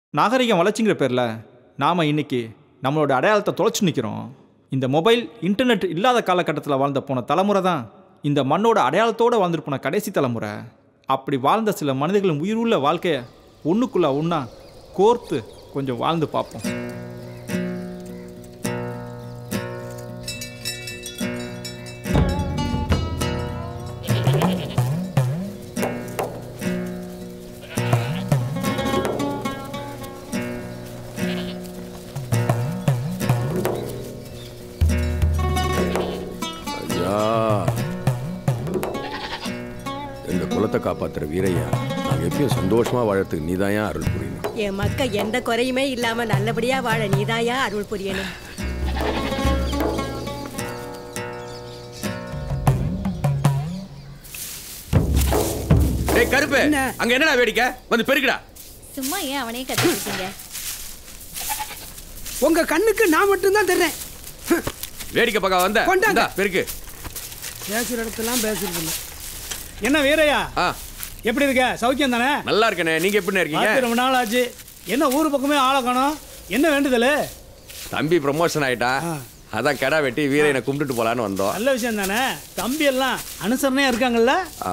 நாகரிகம் வளர்ச்சிங்கிற பேரில் நாம் இன்னைக்கு நம்மளோட அடையாளத்தை தொலைச்சு நிற்கிறோம் இந்த மொபைல் இன்டர்நெட் இல்லாத காலகட்டத்தில் வாழ்ந்த போன தலைமுறை தான் இந்த மண்ணோட அடையாளத்தோடு வாழ்ந்துட்டு போன கடைசி தலைமுறை அப்படி வாழ்ந்த சில மனிதர்களின் உயிருள்ள வாழ்க்கையை ஒன்றுக்குள்ள ஒன்றா கோர்த்து கொஞ்சம் வாழ்ந்து பார்ப்போம் ஐயா எங்க குலத்தை காப்பாத்துற வீரையா நாங்க எப்பயும் சந்தோஷமா வாழறதுக்கு நீதான் அருள் புரியணும் என் மக்க எந்த குறையுமே இல்லாம நல்லபடியா வாழ நீதாயா அருள் புரியணும் டேய் கருப்பு என்ன? அங்க என்னடா வேடிக்கை வந்து பெருக்குடா சும்மா ஏன் அவனே கத்துக்கிட்டீங்க உங்க கண்ணுக்கு நான் மட்டும்தான் தர்றேன் வேடிக்கை பார்க்க வந்த கொண்டாங்க. இந்தா, பெருக்கு பேசுற இடத்தெல்லாம் பேசுறது இல்ல என்ன வீரையா ஆ எப்படி இருக்க சௌக்கியம் தானே நல்லா இருக்கனே நீங்க எப்படி இருக்கீங்க பார்த்து ரொம்ப நாள் ஆச்சு என்ன ஊர் பக்கமே ஆளை காணோம் என்ன வேண்டுதல் தம்பி ப்ரமோஷன் ஆயிட்டா ஆ. அதான் கடா வெட்டி வீரையனை கும்பிட்டுட்டு போலான்னு வந்தோம் நல்ல விஷயம் தானே தம்பி எல்லாம் அனுசரணையா இருக்காங்கல்ல ஆ.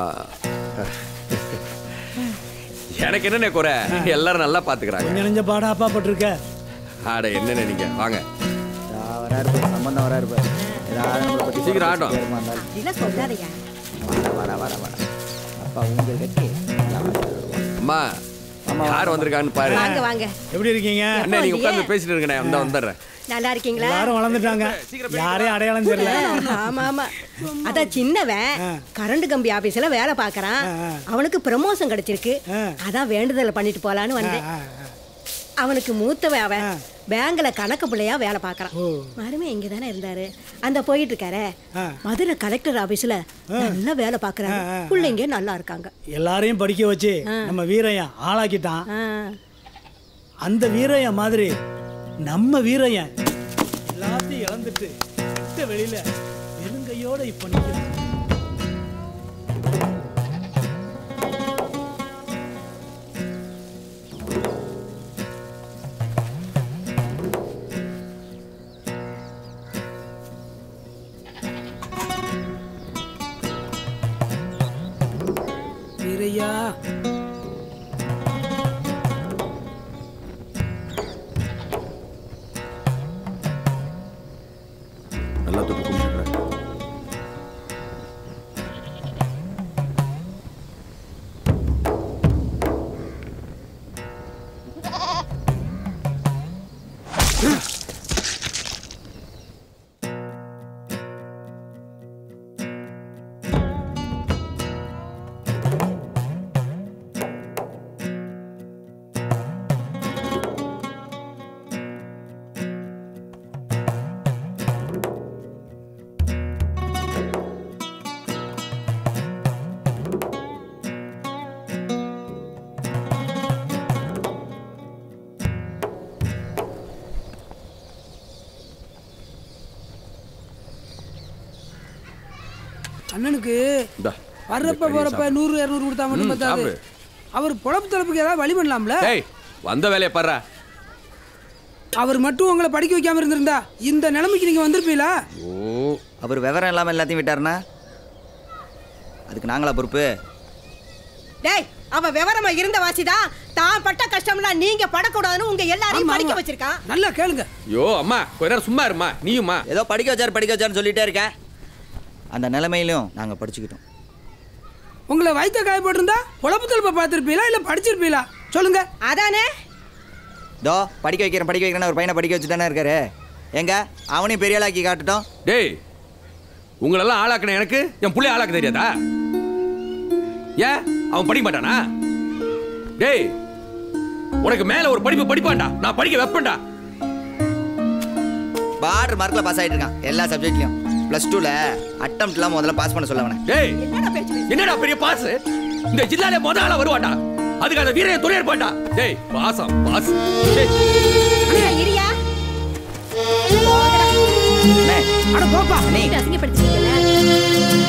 எனக்கு என்னண்ணே குறை எல்லாரும் நல்லா பாத்துக்கிறாங்க கொஞ்சம் நெஞ்ச பாடா அப்பா பட்டிருக்க ஆட என்னண்ணே நீங்க வாங்க வராரு பாரு, சம்பந்தம் வராரு பாரு. ஏதாவது நம்மளை பத்தி சீக்கிரம் ஆட்டம். பேருமா இருந்தாலும். அப்படிலாம் சொல்லாதயா வர, வர, வர, வர. அப்பா ஊஞ்சல் கட்டி அம்மா ஆமா, யார் வந்திருக்கான்னு பாரு வாங்க வாங்க எப்படி இருக்கீங்க அண்ணே நீங்க உட்கார்ந்து பேசிட்டு இருக்கனே அந்த வந்துடுறேன் நல்லா இருக்கீங்களா எல்லாரும் வளர்ந்துட்டாங்க யாரையும் அடையாளம் தெரியல ஆமா ஆமா அதான் சின்னவன் கரண்ட் கம்பி ஆபீஸ்ல வேலை பாக்குறான் அவனுக்கு ப்ரமோஷன் கிடைச்சிருக்கு அதான் வேண்டுதலை பண்ணிட்டு போலான்னு வந்தேன் அவனுக்கு மூத்தவன் அவன் பேங்க்ல கணக்கு பிள்ளையா வேலை பாக்குறான் மருமே இங்க தானே இருந்தாரு அந்த போயிட்டு இருக்காரே மதுரை கலெக்டர் ஆபீஸ்ல நல்லா வேலை பாக்குறாரு பிள்ளைங்க நல்லா இருக்காங்க எல்லாரையும் படிக்க வச்சு நம்ம வீரையன் ஆளாக்கிட்டான் ஆ. அந்த வீரையன் மாதிரி நம்ம வீரையன் எல்லாத்தையும் இழந்துட்டு விட்ட வெளியில வெறுங்கையோட இப்ப நிக்கிறான் வீரையா நல்லா தொட்டு கும்பிட்டுறேன் அண்ணனுக்கு இந்தா, வர்றப்ப இந்த போறப்ப கறியை நூறு இரநூறு கொடுத்தா மட்டும் ம், பத்தாது சாப்பிடு. அவர் பொழப்பு தளப்புக்கு ஏதாவது வழி பண்ணலாம்ல டேய் வந்த வேலையை பாரு அவர் மட்டும் உங்களை படிக்க வைக்காம இருந்திருந்தா இந்த நிலைமைக்கு நீங்க வந்திருப்பீங்களா ஓ அவர் விவரம் இல்லாமல் எல்லாத்தையும் விட்டாருன்னா அதுக்கு நாங்களா பொறுப்பு டேய் அவன் விவரமா இருந்த வாசிதான் தான் பட்ட கஷ்டம்லாம் நீங்க படக்கூடாதுன்னு உங்க எல்லாரையும் ஆமா, படிக்க ஆமா. வச்சிருக்கான் நல்லா கேளுங்க ஐயோ அம்மா கொஞ்ச நேரம் சும்மா இருமா நீயும்மா ஏதோ படிக்க வச்சார் படிக்க வச்சாருன்னு சொல்லிட்டே இருக்கேன் அந்த நிலைமையிலும் நாங்கள் படிச்சுக்கிட்டோம் உங்களை வயிற்ற காய போட்டிருந்தா பொழப்பு தளப்பை பார்த்துருப்பீங்களா இல்ல படிச்சிருப்பீங்களா சொல்லுங்க அதானே தோ படிக்க வைக்கிறேன் படிக்க வைக்கிறேன்னு ஒரு பையனை படிக்க வச்சு தானே இருக்காரு எங்க அவனையும் பெரிய ஆளாக்கி காட்டுட்டோம் டேய் உங்களெல்லாம் ஆளாக்குன எனக்கு என் புள்ளைய ஆளாக்க தெரியாதா ஏன் அவன் படிக்க மாட்டானா டேய் உனக்கு மேல ஒரு படிப்பு படிப்பான்டா நான் படிக்க வைப்பேன்டா பார்டர் மார்க்கில் பாஸ் ஆகிட்டு இருக்கான் எல்லா சப்ஜெக்ட்லையும் ப்ளஸ் டூவில் அட்டம்ப்ட்லாம் முதல்ல பாஸ் பண்ண சொல்ல அவனை டேய் என்னடா பேச்சு பேசுற? என்னடா பெரிய பாஸ் இந்த ஜில்லாலே முத ஆளா வருவான்டா அதுக்கு அந்த வீரைய துணை இருப்பான்டா டேய் பாசம் பாஸ் டேய் அண்ணா, இரியா போங்கடா. அண்ணே அட போப்பா அண்ணே அசிங்கப்படுத்திட்டீங்கல்ல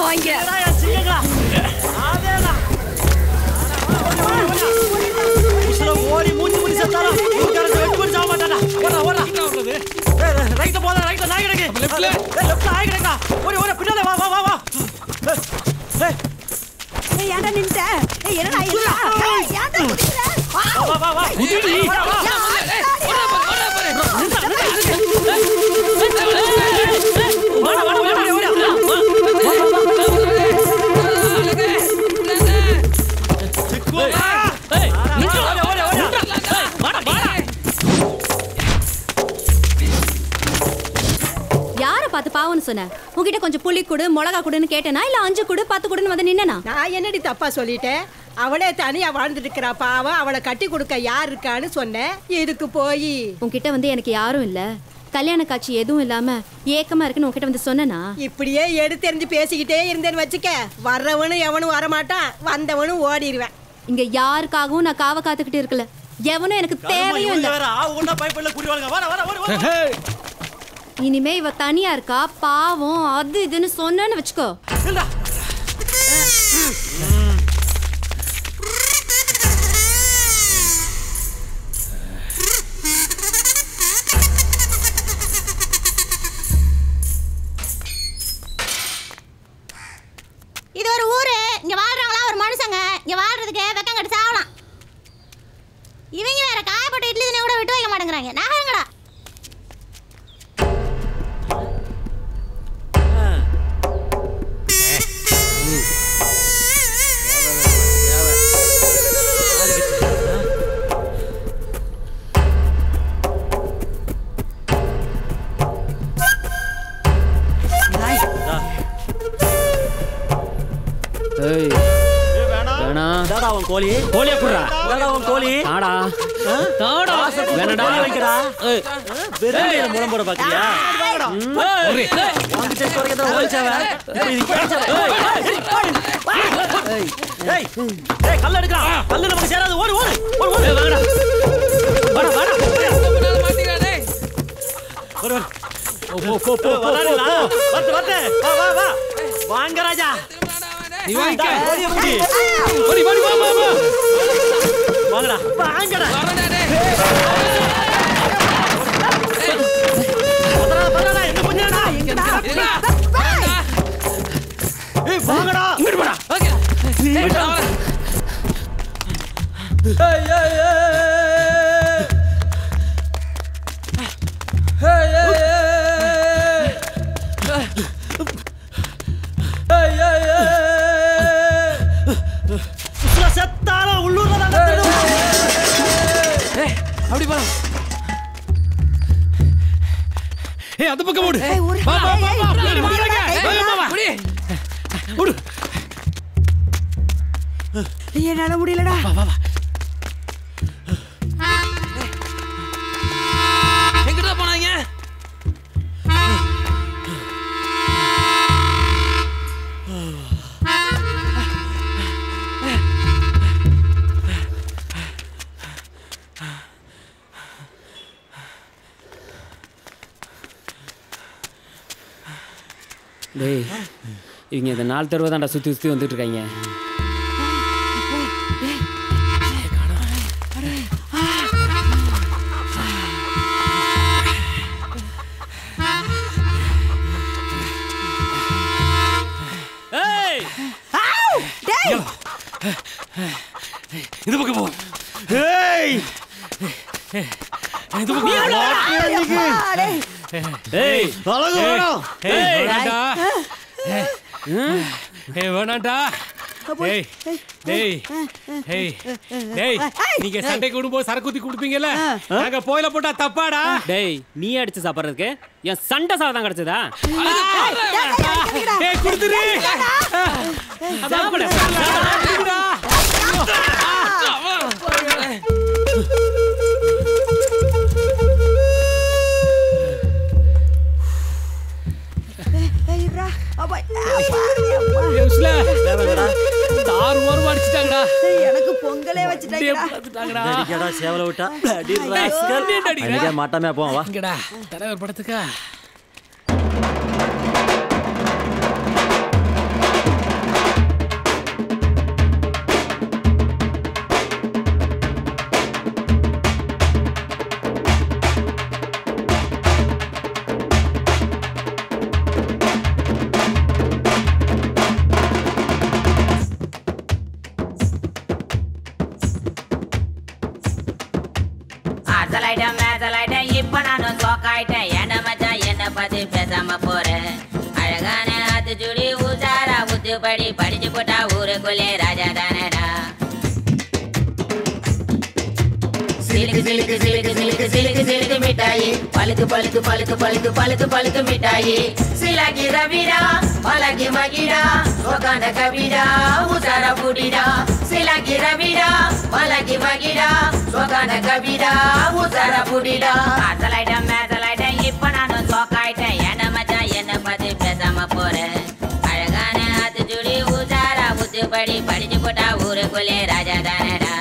போவாங்க ஓடி மூச்சு முடி செத்தாலும் ஊர்க்காரங்க வெட்டு பண்ணி சாக மாட்டானா ஓடா ஓடா ரைட்ல போதா ரைட்ல நாய் கிடக்கு லெஃப்ட்ல லெஃப்ட்ல நாய் கிடக்கா ஓடி ஓடி பின்னால வா வா வா வா ஏய், ஏய் ஏன்டா நின்னுட்ட ஏய் என்னடா என்னடா ஏய் ஏன்டா குதிக்கிற வா வா வா வா குதிடி. வா, வா. வாடா, வாடா, வாடா, வாடா. ஓடி, ஓடி, ஓடி. யார பார்த்து பாவம்னு சொன்ன உன்கிட்ட கொஞ்சம் புளி கொடு மிளகா கொடுன்னு கேட்டேனா இல்ல அஞ்சு கொடு பத்து கொடுன்னு வந்து நின்னனா நான் என்னடி தப்பா சொல்லிட்டேன் அவளே தனியா வாழ்ந்துட்டு இருக்கிறா பாவம் அவளை கட்டி கொடுக்க யார் இருக்கான்னு சொன்னேன் இதுக்கு போய் உன்கிட்ட வந்து எனக்கு யாரும் இல்ல கல்யாண காட்சி எதுவும் இல்லாம ஏக்கமா இருக்குன்னு உன்கிட்ட வந்து சொன்னனா இப்படியே எடுத்தெறிஞ்சு பேசிக்கிட்டே இருந்தேன்னு வச்சுக்க வர்றவனும் எவனும் வரமாட்டான் வந்தவனும் ஓடிடுவேன் இங்க யாருக்காகவும் நான் காவ காத்துக்கிட்டு இருக்கல எவனும் எனக்கு தேவையும் இவங்க இல்ல வேற ஆ ஒண்ணா பைப்பில் குடிவாளுங்க வாடா வாடா ஓடி ஓடி இனிமே இவ தனியா இருக்கா பாவம் அது இதுன்னு சொன்னேன்னு வச்சுக்கோ இல்லடா இது ஒரு ஊரு இங்க வாழ்றவங்களா ஒரு மனுஷங்க இங்க வாழ்றதுக்கு வெக்கம் கட்டு சாவலாம் இவங்க வேற காயப்பட்ட இட்லி தினை கூட விட்டு வைக்க மாட்டேங்கிறாங்க நகருங்கடா ஏய் வேணாம் தாடா அவன் கோழி கோழியா குடுறா தாடா அவன் கோழி தாடா தாடா வேணடா வைக்கிறா ஏய் வெறுமையில முறம் போட பாக்குறியா வாங்கிட்டு குறைக்கிறத ஓடிச்சாவ இது கிடைச்சவ ஏய் ஏய் ஏய் கல்ல எடுக்கறா கல்லு நமக்கு சேராது ஓடு ஓடு ஓடு ஓடு வாடா வாடா வாடா வர வர போ போ போ வராடா வரட்டு வரட்டு வா வா வா வாங்க ராஜா நீ வாங்கிக்க. ஓடி முடி ஓடி, ஓடி, வா, வா, வா. வாங்கடா வாங்கடா வரடா, டேய். பதறா பதறா என்ன பண்ணியாடா இருடா. ஏய் வாங்கடா இங்கிட்டு போடா. ஓகே. போயிட்டு வா. ஏய் ஏய் ஏய் ஏய் ஏய் ஏய் ஏய் ஏய் உசுர செத்தாலும் உள்ளூர்ல தான் கத்தணும் ஏய், அப்படி போலாம் ஏய் அந்த பக்கம் ஓடு ஏய், ஓடு. வா வா வா வா ஏய், ஏய், வாடா, ஏய், ஏய், ஏய், வா, வா, ஓடி. ஓடு என்னால முடியலடா எங்கிட்ட போனாங்க டேய் இவங்க இந்த நாலு தடவை தான்டா சுற்றி சுற்றி வந்துட்டு இருக்காங்க ஏய் இந்த பக்கம் போ ஏய் இந்த பக்கம் போ. ஏய் அழகு வேணும் ஏய் வேணாண்டா ஏய் வேணாண்டா ஏய் டேய் ஏய் டேய் நீங்க சண்டை கூடும்போது சரக்குத்தி கொடுப்பீங்கல்ல நாங்க போயில போட்டா தப்பாடா டேய் நீ அடிச்சு சாப்பிட்றதுக்கு என் சண்டை சாதம் கிடைச்சதா ஏய் குடுத்துரு சாப்பிடு சாப்பிடுடா. ஏய், உஸ்ல. தாறுமாறு அடிச்சிட்டாங்கடா எனக்கு பொங்கலே வச்சுட்டாங்கடா பார்த்துட்டாங்கடா அடிக்கடா சேவல விட்டா அடி ஏய், ராஸ்கல் ஏன்டா அடிக்கிற? அன்னைக்கே மாட்டாமே போவோம் வா இங்கடா தலைவர் படத்துக்கா அசலாயிட்டேன் மேசலாயிட்டேன் இப்ப நானும் சோக்காயிட்டேன் என்ன மச்சான் என்ன பத்தி பேசாம போறேன் அழகான ஆத்து சுடி உசாரா உத்துப்படி படிச்சு போட்டா ஊருக்குள்ளே ராஜா தானடா சிலுக்கு சிலுக்கு சிலுக்கு சிலுக்கு சிலுக்கு சிலுக்கு மிட்டாயி பழுக்கு பழுக்கு பழுக்கு பழுக்கு பழுக்கு பழுக்கு மிட்டாயி சிலாக்கி ரவிடா பலகி மகிடா சோகான கவிடா உசார புடிடா சிலாக்கி ரவிடா பலகி மகிடா சோகான கவிடா உசார புடிடா அசலாயிட்டேன் மேசலாயிட்டேன் இப்ப நானும் சோக்காயிட்டேன் என்ன மச்சான் என்ன பத்தி பேசாம போறேன் அழகான ஆத்து சுடி உசாரா உத்துப்படி படிச்சு போட்டா ஊருக்குள்ளே ராஜா தானடா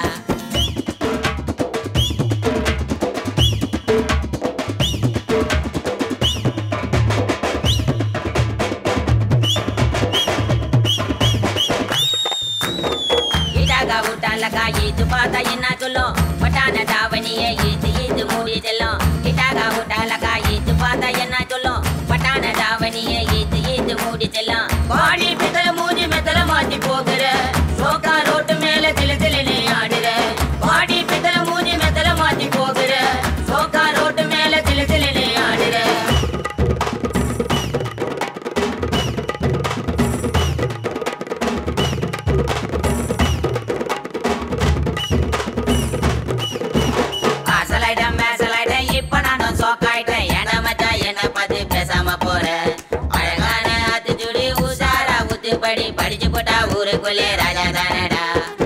இடாக விட்டாலக்கா ஈத்து பார்த்தா என்ன சொல்லும் பட்டான தாவணியை ஈத்து ஈத்து மூடி செல்லும் இடாக விட்டாலக்கா ஈத்து பார்த்தா என்ன சொல்லும் பட்டான தாவணியை ஈத்து ஈத்து மூடி செல்லும் பாடி பித்தல மூஞ்சி மெத்தல மாத்தி போகிற சோக்கா ரோட்டு மேல தில திலனே ஆடுற பாடி பித்தல மூஞ்சி மெத்தல மாத்தி போகிற சோக்கா ரோட்டு மேல தில திலனே ஆடுற அசலாயிட்டேன் மேசலாயிட்டேன் இப்ப நானும் சோக்காயிட்டேன் என்ன மச்சான் என்ன பார்த்து பேசாம போறேன் அழகான ஆத்து சுடி உசாரா உத்துப்படி படிச்சு போட்டா ஊருக்குள்ளே ராஜா தானடா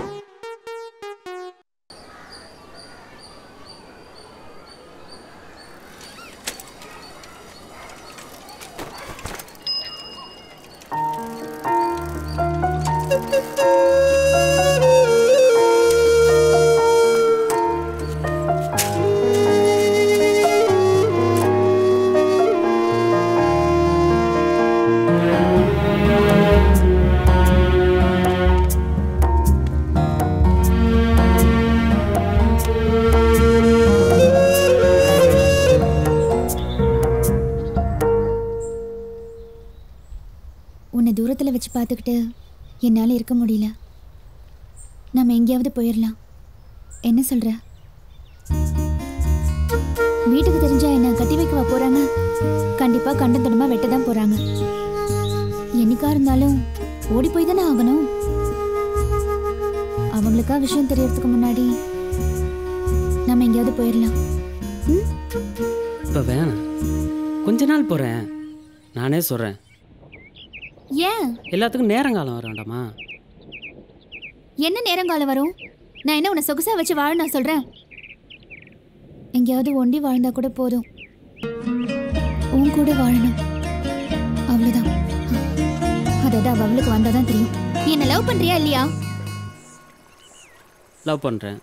உன்னை தூரத்தில் வச்சு பார்த்துக்கிட்டு என்னால் இருக்க முடியல நம்ம எங்கேயாவது போயிடலாம் என்ன சொல்ற வீட்டுக்கு தெரிஞ்சா என்ன கட்டி வைக்கவா போறாங்க கண்டிப்பா கண்டம் தடமா வெட்ட தான் போறாங்க என்னைக்கா இருந்தாலும் ஓடி போய் தானே ஆகணும் அவங்களுக்கா விஷயம் தெரியறதுக்கு முன்னாடி நம்ம எங்கேயாவது போயிடலாம் இப்போ வேணாம் கொஞ்ச நாள் போகிறேன் நானே சொல்கிறேன் ஏன் எல்லாத்துக்கும் நேரங்காலம் வர வேண்டாமா என்ன நேரங்காலம் வரும் நான் என்ன உன்னை சொகுசா வச்சு வாழ நான் சொல்றேன் எங்கேயாவது ஒண்டி வாழ்ந்தா கூட போதும் உன் கூட வாழணும் அவ்வளவுதான் அதாவது அவ அவளுக்கு வந்தாதான் தெரியும் நீ என்ன லவ் பண்றியா இல்லையா லவ் பண்ணுறேன்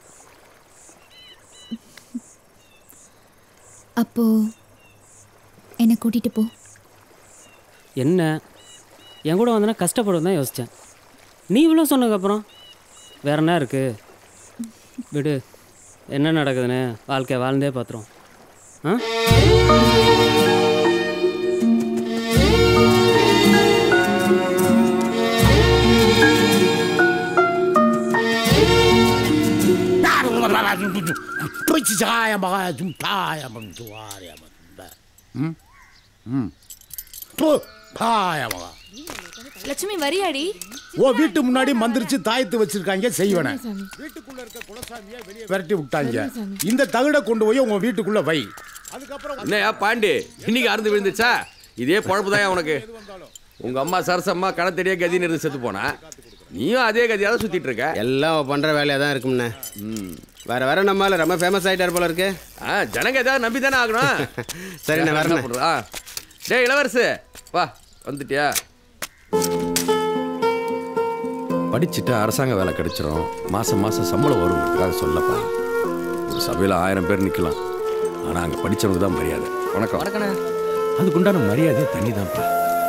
அப்போ என்னை கூட்டிட்டு போ என்ன என் கூட வந்தனா கஷ்டப்படும் தான் யோசித்தேன் நீ இவ்வளோ சொன்னதுக்கப்புறம் வேற என்ன இருக்கு விடு என்ன நடக்குதுன்னு வாழ்க்கை வாழ்ந்தே பார்த்துரும் ஆ லட்சுமி வரியாடி ஓ வீட்டு முன்னாடி மந்திரிச்சு தாயத்து வச்சிருக்காங்க செய்வன விரட்டி விட்டாங்க இந்த தகடை கொண்டு போய் உங்க வீட்டுக்குள்ள வை என்னையா பாண்டி இன்னைக்கு அறுந்து விழுந்துச்சா இதே பொழப்பு தான் உனக்கு உங்க அம்மா சரசம்மா கணத்தடியே கதின்னு இருந்து செத்து போனா நீயும் அதே கதியாக தான் சுத்திட்டு இருக்க எல்லாம் அவ பண்ற வேலையா தான் இருக்கும்ண்ணே வேற வேற நம்மால ரொம்ப ஃபேமஸ் ஆயிட்டார் போல இருக்கு ஆ ஜனங்க ஏதாவது நம்பி தானே ஆகணும் சரி, நான் வரேன். சாப்பிடுறா. டேய் இளவரசு வா வந்துட்டியா படிச்சுட்டு அரசாங்க வேலை கிடைச்சிரும் மாசம் மாசம் சம்பளம் வருங்கிறதுக்காக சொல்லப்பா ஒரு சபையில் ஆயிரம் பேர் நிற்கலாம் ஆனால் அங்கே படிச்சவங்க தான் மரியாதை வணக்கம் வணக்கண்ணே அதுக்குண்டான மரியாதை தண்ணி தான்ப்பா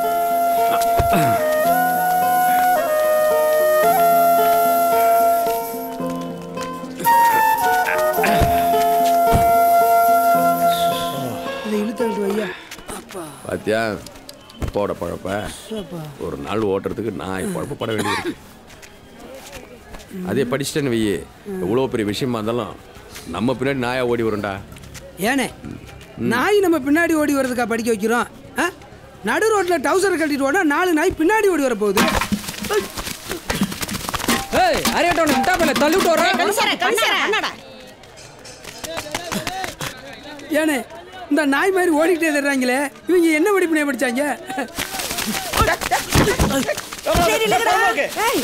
இதை இழுத்து வையா பாத்தியா போட பழப்ப அப்பா. ஒரு நாள் ஓட்டுறதுக்கு நான் பழப்ப பட வேண்டியது அதே படிச்சிட்டேன்னு வையே எவ்வளோ பெரிய விஷயமா இருந்தாலும் நம்ம பின்னாடி நாயா ஓடி வரும்டா ஏனே நாய் நம்ம பின்னாடி ஓடி வர்றதுக்கா படிக்க வைக்கிறோம் ஆ? நடு ரோட்ல டவுசர் கட்டிட்டு ஓட நாலு நாய் பின்னாடி ஓடி வர போகுது ஏய் அரேட்டோன முட்டாப்பல தள்ளி விட்டு வர்றேன் ஏனே இந்த நாய் மாதிரி ஓடிக்கிட்டே தர்றாங்களே இவங்க என்ன படிப்புனே படிச்சாங்க சரி, இல்லைங்கடா. ஏய்,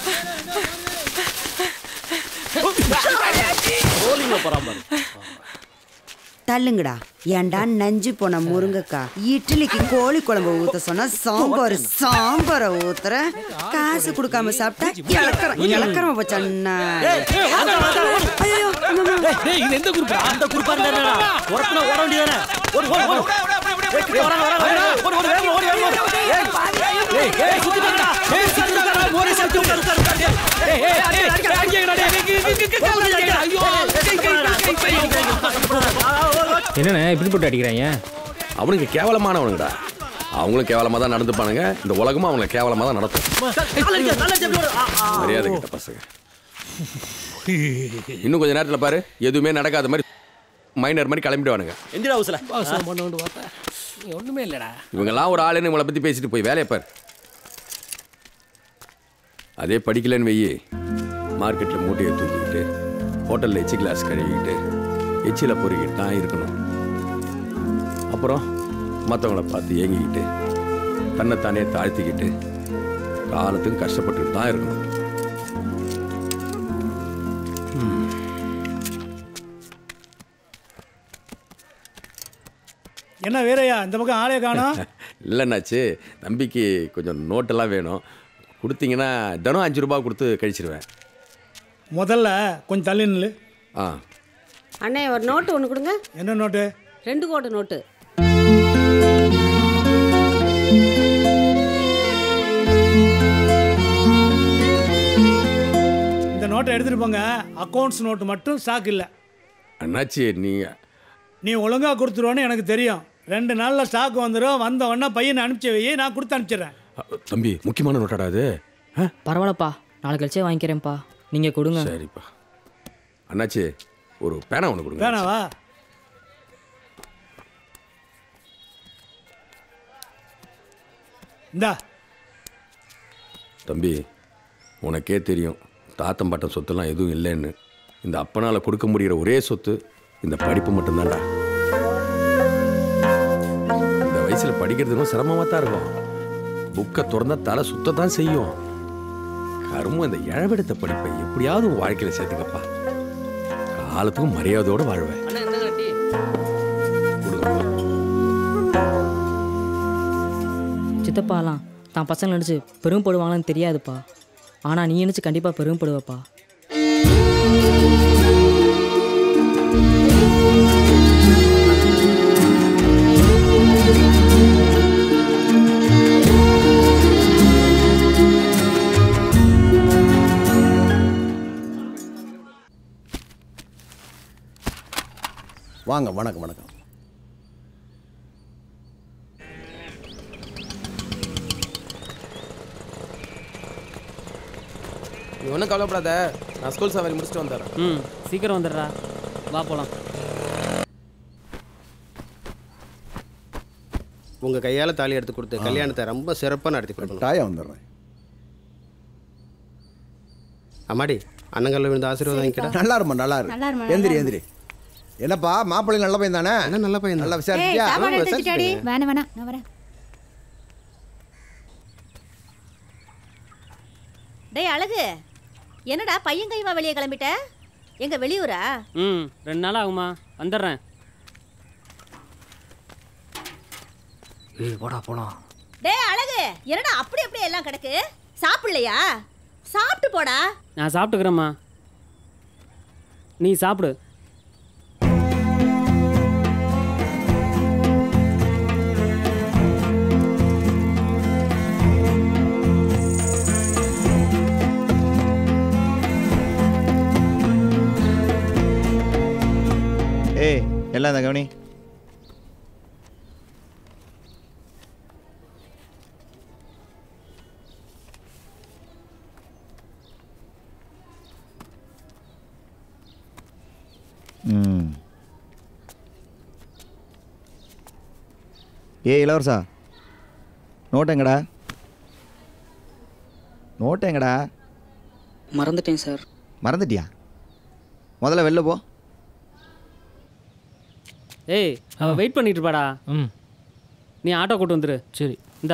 தள்ளுங்கடா ஏன்டா நஞ்சு போன முருங்கக்கா இட்லிக்கு கோழி குழம்பு ஊத்த சொன்னா சாம்பார் சாம்பாரை ஊத்துற காசு கொடுக்காம சாப்பிட்டா இழக்கிறோம் இழக்கிறோம் போச்சண்ணா ஐயோ டேய் இது எந்த குரூப் அந்த குரூப்பா இருந்தா ஒருத்தன ஓட வேண்டியதானே ஓடு ஓடு ஓடு ஏய், கிட்ட வராங்க வராங்க ஓடு ஓடு வேகமா ஓடு வேகமா ஓடு. ஏய் ஏய் ஏய் சுத்திட்டாங்கடா ஏய் சுத்திட்டாங்கடா ஓடி சத்து உட்காரு உட்காரு உட்காரு ஏய் ஏய் ஏய் அடிக்கடா டேய் இங்க இங்க இங்க ஐயோ கை கை கை என்னண்ணே இப்படி போட்டு அடிக்கிறாங்க அவனுக்கு கேவலமானவனுங்கடா அவங்களும் கேவலமாக தான் நடந்துப்பானுங்க இந்த உலகமும் அவங்கள கேவலமாக தான் நடத்தும் மரியாதை கிட்ட பசங்க இன்னும் கொஞ்ச நேரத்தில் பாரு எதுவுமே நடக்காத மாதிரி மைனர் மாதிரி கிளம்பிடுவானுங்க எந்திரா ஹவுஸ்ல பாசம் பண்ண வந்து பார்த்தா நீ ஒண்ணுமே இல்லடா இவங்கெல்லாம் ஒரு ஆளுன்னு இவங்களை பற்றி பேசிட்டு போய் வேலையை பாரு அதே படிக்கலன்னு வெயி மார்க்கெட்டில் மூட்டையை தூக்கிக்கிட்டு ஹோட்டலில் எச்சி கிளாஸ் கழுவிக்கிட்டு எச்சியில் பொறுக்கிட்டு தான் இருக்கணும் அப்புறம் மற்றவங்கள பார்த்து ஏங்கிக்கிட்டு தன்னைத்தானே தாழ்த்திக்கிட்டு காலத்துக்கும் கஷ்டப்பட்டுட்டு தான் இருக்கணும் என்ன வீரையா இந்த பக்கம் ஆளே காணோம் இல்லைண்ணாச்சு தம்பிக்கு கொஞ்சம் நோட்டெல்லாம் வேணும் கொடுத்தீங்கன்னா தினம் அஞ்சு ரூபா கொடுத்து கழிச்சிருவேன் முதல்ல கொஞ்சம் தள்ளி நில்லு ஆ அண்ணே ஒரு நோட்டு ஒன்று கொடுங்க என்ன நோட்டு ரெண்டு கோட்டு நோட்டு இந்த நோட்டை எடுத்துட்டு போங்க அக்கௌண்ட்ஸ் நோட்டு மட்டும் ஸ்டாக் இல்லை அண்ணாச்சி நீங்கள் நீ ஒழுங்கா கொடுத்துருவோன்னு எனக்கு தெரியும் ரெண்டு நாளில் ஸ்டாக் வந்துடும் வந்த உடனே பையனை அனுப்பிச்சு வை நான் கொடுத்து அனுப்பிச்சிடுறேன் தம்பி முக்கியமான நோட்டாடா அது பரவாயில்லப்பா நாளைக்கு கழிச்சே வாங்கிக்கிறேன்ப்பா நீங்கள் கொடுங்க சரிப்பா அண்ணாச்சி ஒரு பேனா ஒன்று கொடுங்க வேணாவா இந்தா தம்பி உனக்கே தெரியும் தாத்தம் பாட்டம் சொத்துலாம் எதுவும் இல்லைன்னு இந்த அப்பனால் கொடுக்க முடிகிற ஒரே சொத்து இந்த படிப்பு மட்டும்தான்டா இந்த வயசில் படிக்கிறதுக்கும் சிரமமாக தான் இருக்கும் புக்கை திறந்தா தலை சுத்தத்தான் செய்யும் கருமும் இந்த இழவெடுத்த படிப்பை எப்படியாவது உன் வாழ்க்கையில் சேர்த்துக்கப்பா காலத்துக்கும் மரியாதையோடு வாழ்வேன் சித்தப்பாலாம் தான் பசங்க நினச்சி பெருமைப்படுவாங்களான்னு தெரியாதுப்பா ஆனால் நீ நினச்சி கண்டிப்பாக பெருமைப்படுவப்பா வாங்க வணக்கம் வணக்கம் நீ ஒன்றும் கவலைப்படாத நான் ஸ்கூல் சவாரி முடிச்சுட்டு வந்துடுறேன் ம் சீக்கிரம் வந்துடுறா வா போகலாம் உங்க கையால தாலி எடுத்து கொடுத்து கல்யாணத்தை ரொம்ப சிறப்பாக நடத்தி கொடுக்கணும் டாயா வந்துடுறேன் அம்மாடி அண்ணங்கல்ல விழுந்து ஆசீர்வாதம் வாங்கிக்கடா நல்லா இருமா நல்லா இரு நல்லா இரும்மா, எந்திரி நல்லா எந்திரி என்னப்பா மாப்பிள்ளை நல்ல பையன் தானே நல்ல பையன் நல்லா விசாரிச்சியா ஏய், சாப்பாடு ஆ, எடுத்து வச்சுட்டாடி? விசாரிச்சிட்டேன். வேணாம் வேணாம் நான் வரேன் டேய் அழகு என்னடா பையன் கைவா வெளியே கிளம்பிட்ட எங்க வெளியூரா ம் ரெண்டு நாள் ஆகுமா வந்துடுறேன் ஏய் வாடா போலாம் டேய் அழகு என்னடா அப்படி அப்படியே எல்லாம் கிடக்கு சாப்பிடலையா சாப்பிட்டு போடா நான் சாப்பிட்டுக்கிறேம்மா நீ சாப்பிடு ஏய் எல்லாம் இந்த கவனி ம் ஏ இளவரசா நோட் எங்கடா நோட் எங்கடா மறந்துட்டேன் சார் மறந்துட்டியா முதல்ல வெளில போ ஏய் அவ வெயிட் பண்ணிட்டு இருப்பாடா ம் நீ ஆட்டோ கூட்டு வந்துரு சரி இந்தா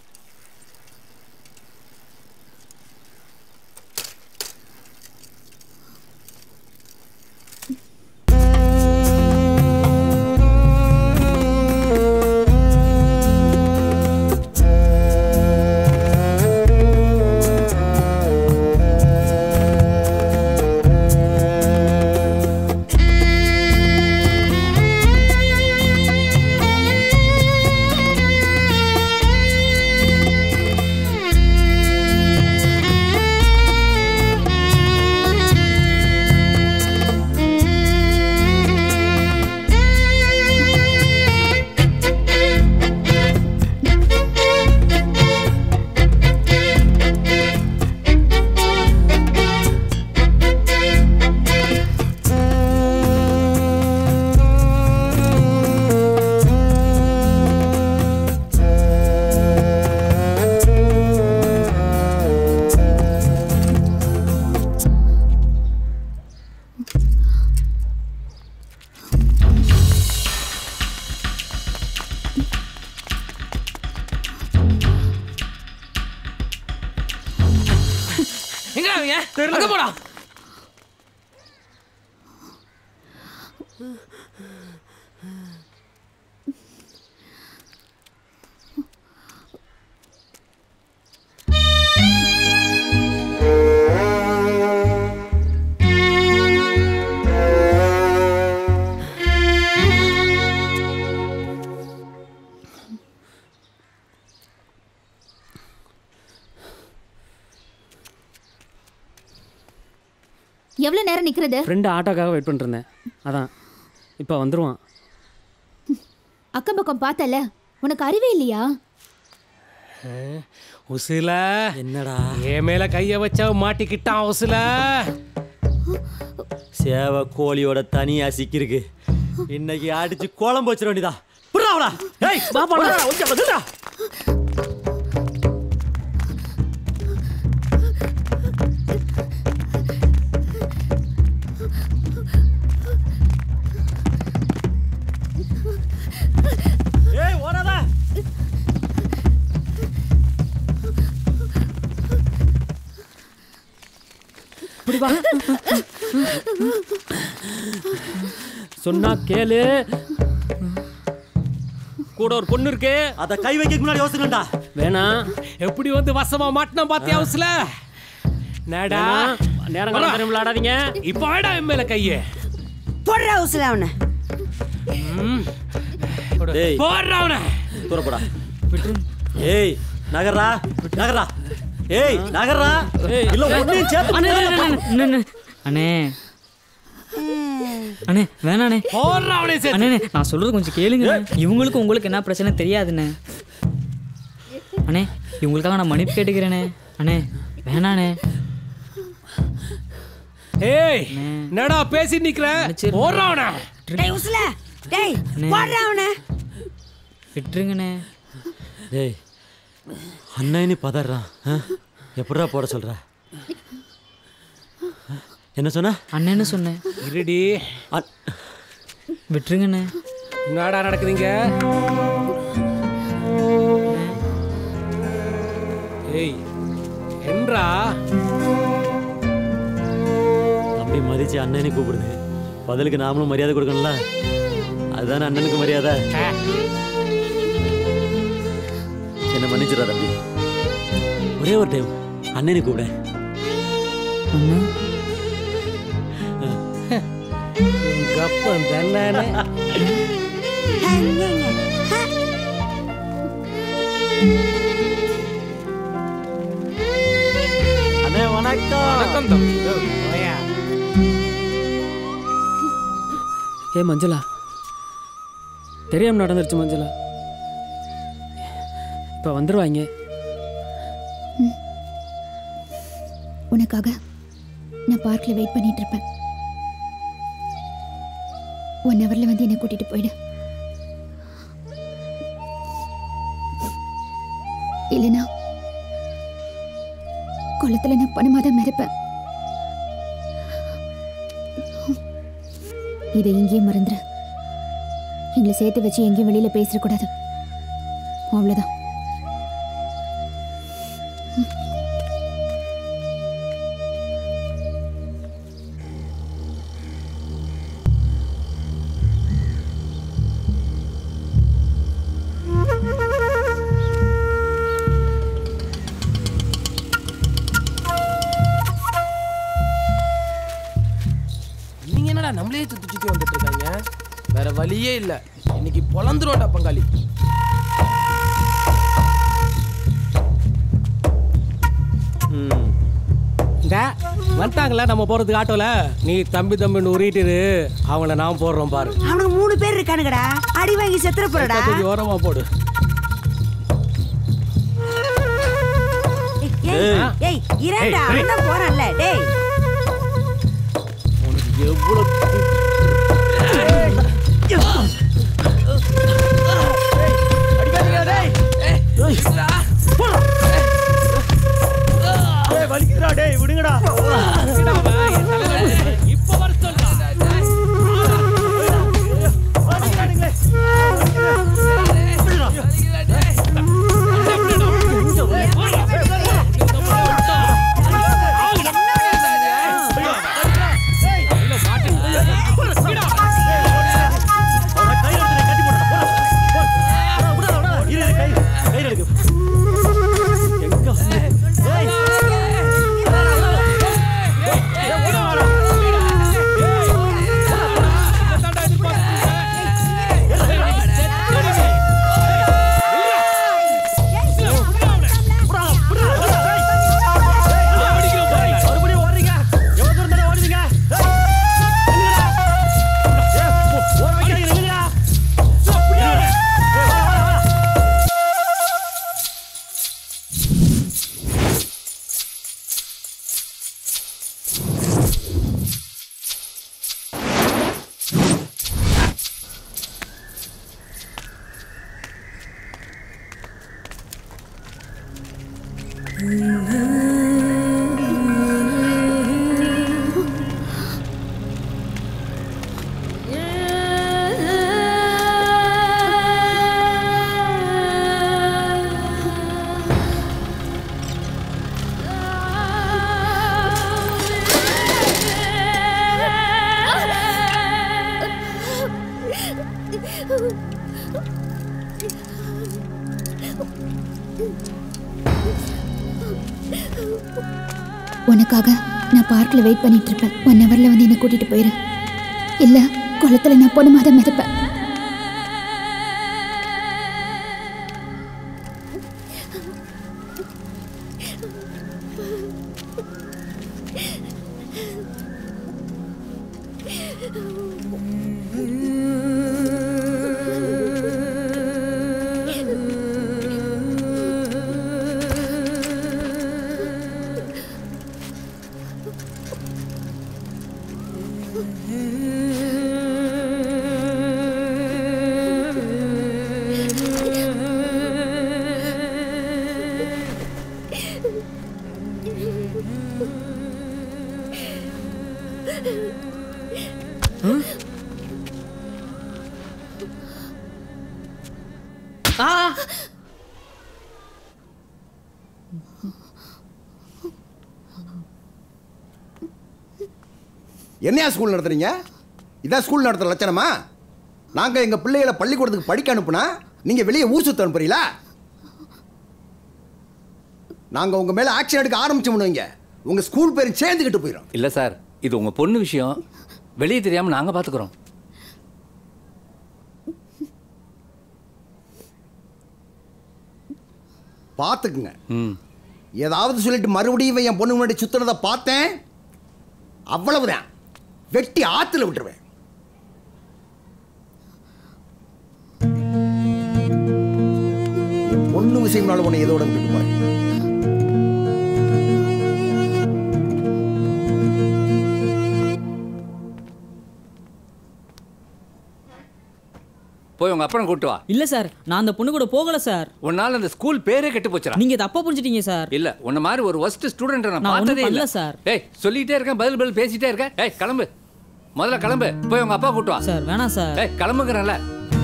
எங்க அவங்க அங்க போடா எவ்வளோ நேரம் நிற்கிறது ஃப்ரெண்டு ஆட்டோக்காக வெயிட் பண்ணிட்டு இருந்தேன் அதான் இப்போ வந்துருவான் அக்கம் பக்கம் பார்த்தல உனக்கு அறிவே இல்லையா உசில என்னடா என் மேல கைய வச்சா மாட்டிக்கிட்டான் உசில சேவை கோழியோட தனியா சிக்கிருக்கு இன்னைக்கு அடிச்சு குழம்பு வச்சிட வேண்டியதா புறாவடா ஏய் பாப்பா கொஞ்சம் வந்துடா ஏய் ஓடாதா இப்படி வா சொன்னா கேளு கூட ஒரு பொண்ணு இருக்கு அத கை வைக்க முன்னாடி யோசனைடா வேணாம் எப்படி வந்து வசமா மாட்டினா பாத்தியா உசில நேடா வேணாம். நேரம் காலம் தெரியும் விளையாடாதீங்க இப்ப ஆடா என் மேல கைய போடுற உசுல அவனை டேய் போடுறா அவனை தூர போடா ஏய் நகர்றா நகர்றா ஏய் நகர்றா இல்ல ஒண்ணையும் சேர்த்து அண்ணே, அண்ணே, அண்ணே, அண்ணே, அண்ணே அண்ணே வேணாண்ணே போடுறா அவனை சேர்த்து. அண்ணே நான் சொல்றது கொஞ்சம் கேளுங்க இவங்களுக்கு உங்களுக்கு என்ன பிரச்சனை தெரியாதுண்ணே அண்ணே இவங்களுக்காக நான் மன்னிப்பு கேட்டுக்கிறேனே அண்ணே வேணாண்ணே ஏய் என்னடா பேசி நிக்கிற போடுறா அவனை டேய் உசுல டேய் போடுற அவனை விட்டுருங்கண்ணே டேய் அண்ணனி பதறான் எப்படா போட சொல்ற என்ன சொன்ன அண்ணன்னு சொன்னேன் இருடி விட்டுருங்கண்ணே என்னடா நடக்குதுங்க ஏய் என்றா தம்பி மதிச்சு அண்ணனி கூப்பிடுது பதிலுக்கு நாமளும் மரியாதை கொடுக்கணும்ல அதுதானே அண்ணனுக்கு மரியாதை என்ன மன்னிச்சிடா தம்பி ஒரே ஒரு டைம் அண்ணனி கூப்பிட அண்ணா கப்பம் தன்னானே அண்ணே வணக்கம் வணக்கம் தம்பி ஓயா ஏ மஞ்சளா தெரியாம நடந்துருச்சு மஞ்சளா இப்போ வந்துருவாங்க உனக்காக நான் பார்க்கில் வெயிட் பண்ணிட்டு இருப்பேன் ஒன் ஹவரில் வந்து என்னை கூட்டிட்டு போயிடு இல்லைன்னா குளத்துல நான் பணமாக தான் மிதப்பேன் இதை இங்கேயும் மறந்துரு எங்களை சேர்த்து வச்சு எங்கேயும் வெளியில பேசிடக்கூடாது அவ்வளோதான் நீங்க என்னடா நம்மளே சுத்தி சுத்தி வந்துட்டு இருக்காங்க வேற வழியே இல்ல இன்னைக்கு பொழந்துருவாடா பங்காளி இந்த வந்துட்டாங்களா நம்ம போறதுக்கு ஆட்டோல நீ தம்பி தம்பின்னு உருட்டிரு அவங்கள நான் போடுறோம் பாரு அவனுக்கு மூணு பேர் இருக்கானுங்கடா அடி வாங்கி செத்துற போறடா கொஞ்சம் ஓரமா போடு ஏய் ஏய் இரண்டா ஏய், அவன் தான் போறான்ல டேய் எவ்வளவு வலிக்குதுடா டேய் விடுங்கடா இப்ப வர உனக்காக நான் பார்க்ல வெயிட் பண்ணிட்டு இருப்பேன் ஒன் ஹவர்ல வந்து என்ன கூட்டிட்டு போயிரு இல்ல குளத்துல நான் பொண்ணு மாதம் மிதப்பேன் என்னையா ஸ்கூல் நடத்துறீங்க இதான் ஸ்கூல் நடத்துற லட்சணமா நாங்க எங்க பிள்ளைகளை பள்ளிக்கூடத்துக்கு படிக்க அனுப்புனா நீங்க வெளியே ஊர் சுத்த அனுப்புறீங்களா நாங்க உங்க மேல ஆக்ஷன் எடுக்க ஆரம்பிச்சோம்னு வைங்க உங்க ஸ்கூல் பேரும் சேர்ந்துக்கிட்டு போயிடும் இல்லை சார் இது உங்கள் பொண்ணு விஷயம் வெளியே தெரியாமல் நாங்கள் பார்த்துக்குறோம் பார்த்துக்குங்க ஏதாவது சொல்லிட்டு மறுபடியும் இவன் என் பொண்ணு முன்னாடி சுத்துறத பார்த்தேன் அவ்வளவுதான் வெட்டி ஆத்துல விட்டுருவேன் என் பொண்ணு விஷயம்னால உன்னை இதோட விட்டுட்டு போறேன் போய் உங்க அப்பனை கூட்டு வா இல்ல சார் நான் அந்த பொண்ணு கூட போகல சார் உன்னால அந்த ஸ்கூல் பேரே கெட்டு போச்சுடா நீங்க தப்பா புரிஞ்சிட்டீங்க சார் இல்ல உன்ன மாதிரி ஒரு ஒஸ்ட் ஸ்டூடெண்ட் நான் நான் ஒண்ணும் பார்த்ததே இல்ல பண்ணல சார். ஏய் சொல்லிட்டே இருக்கேன் பதில் பதில் பேசிட்டே இருக்கேன் ஏய் கிளம்பு முதல்ல கிளம்பு போய் உங்க அப்பா கூட்டு வா சார் வேணாம் சார் ஏய் கிளம்புங்கறல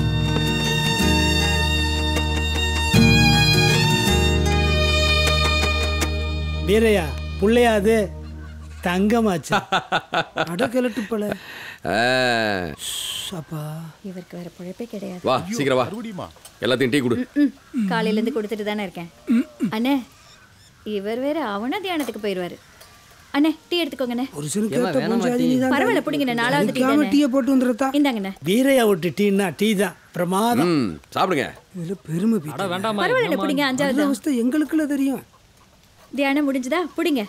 வீரையா புள்ளையா அது தங்கமாச்சு அடக்கலட்டு போல ஆ, அப்பா இவருக்கு வேற பொழப்பே கிடையாது வா சீக்கிரம் வா எல்லாத்தையும் டீ கொடு ம், காலையில இருந்து கொடுத்துட்டு தானே இருக்கேன் அண்ணே இவர் வேற அவன தியானத்துக்கு போயிடுவாரு அண்ணே டீ எடுத்துக்கோங்கண்ணே புருஷனுக்கு ஏத்த பொஞ்சாதி நீதான் பரவாயில்ல பிடிங்கண்ணே நாலாவது டீ அடிக்காம தானே டீயை போட்டு வந்துருத்தா இந்தாங்கண்ணே வீரையா விட்டு டீன்னா டீ தான் பிரமாதம் ம் சாப்பிடுங்க இதுல பெருமை பீத்தி. பரவாயில்ல பிடிங்க அந்த அஞ்சாவது அவஸ்தை எங்களுக்குள்ள தெரியும் தியானம் முடிஞ்சுதா பிடிங்க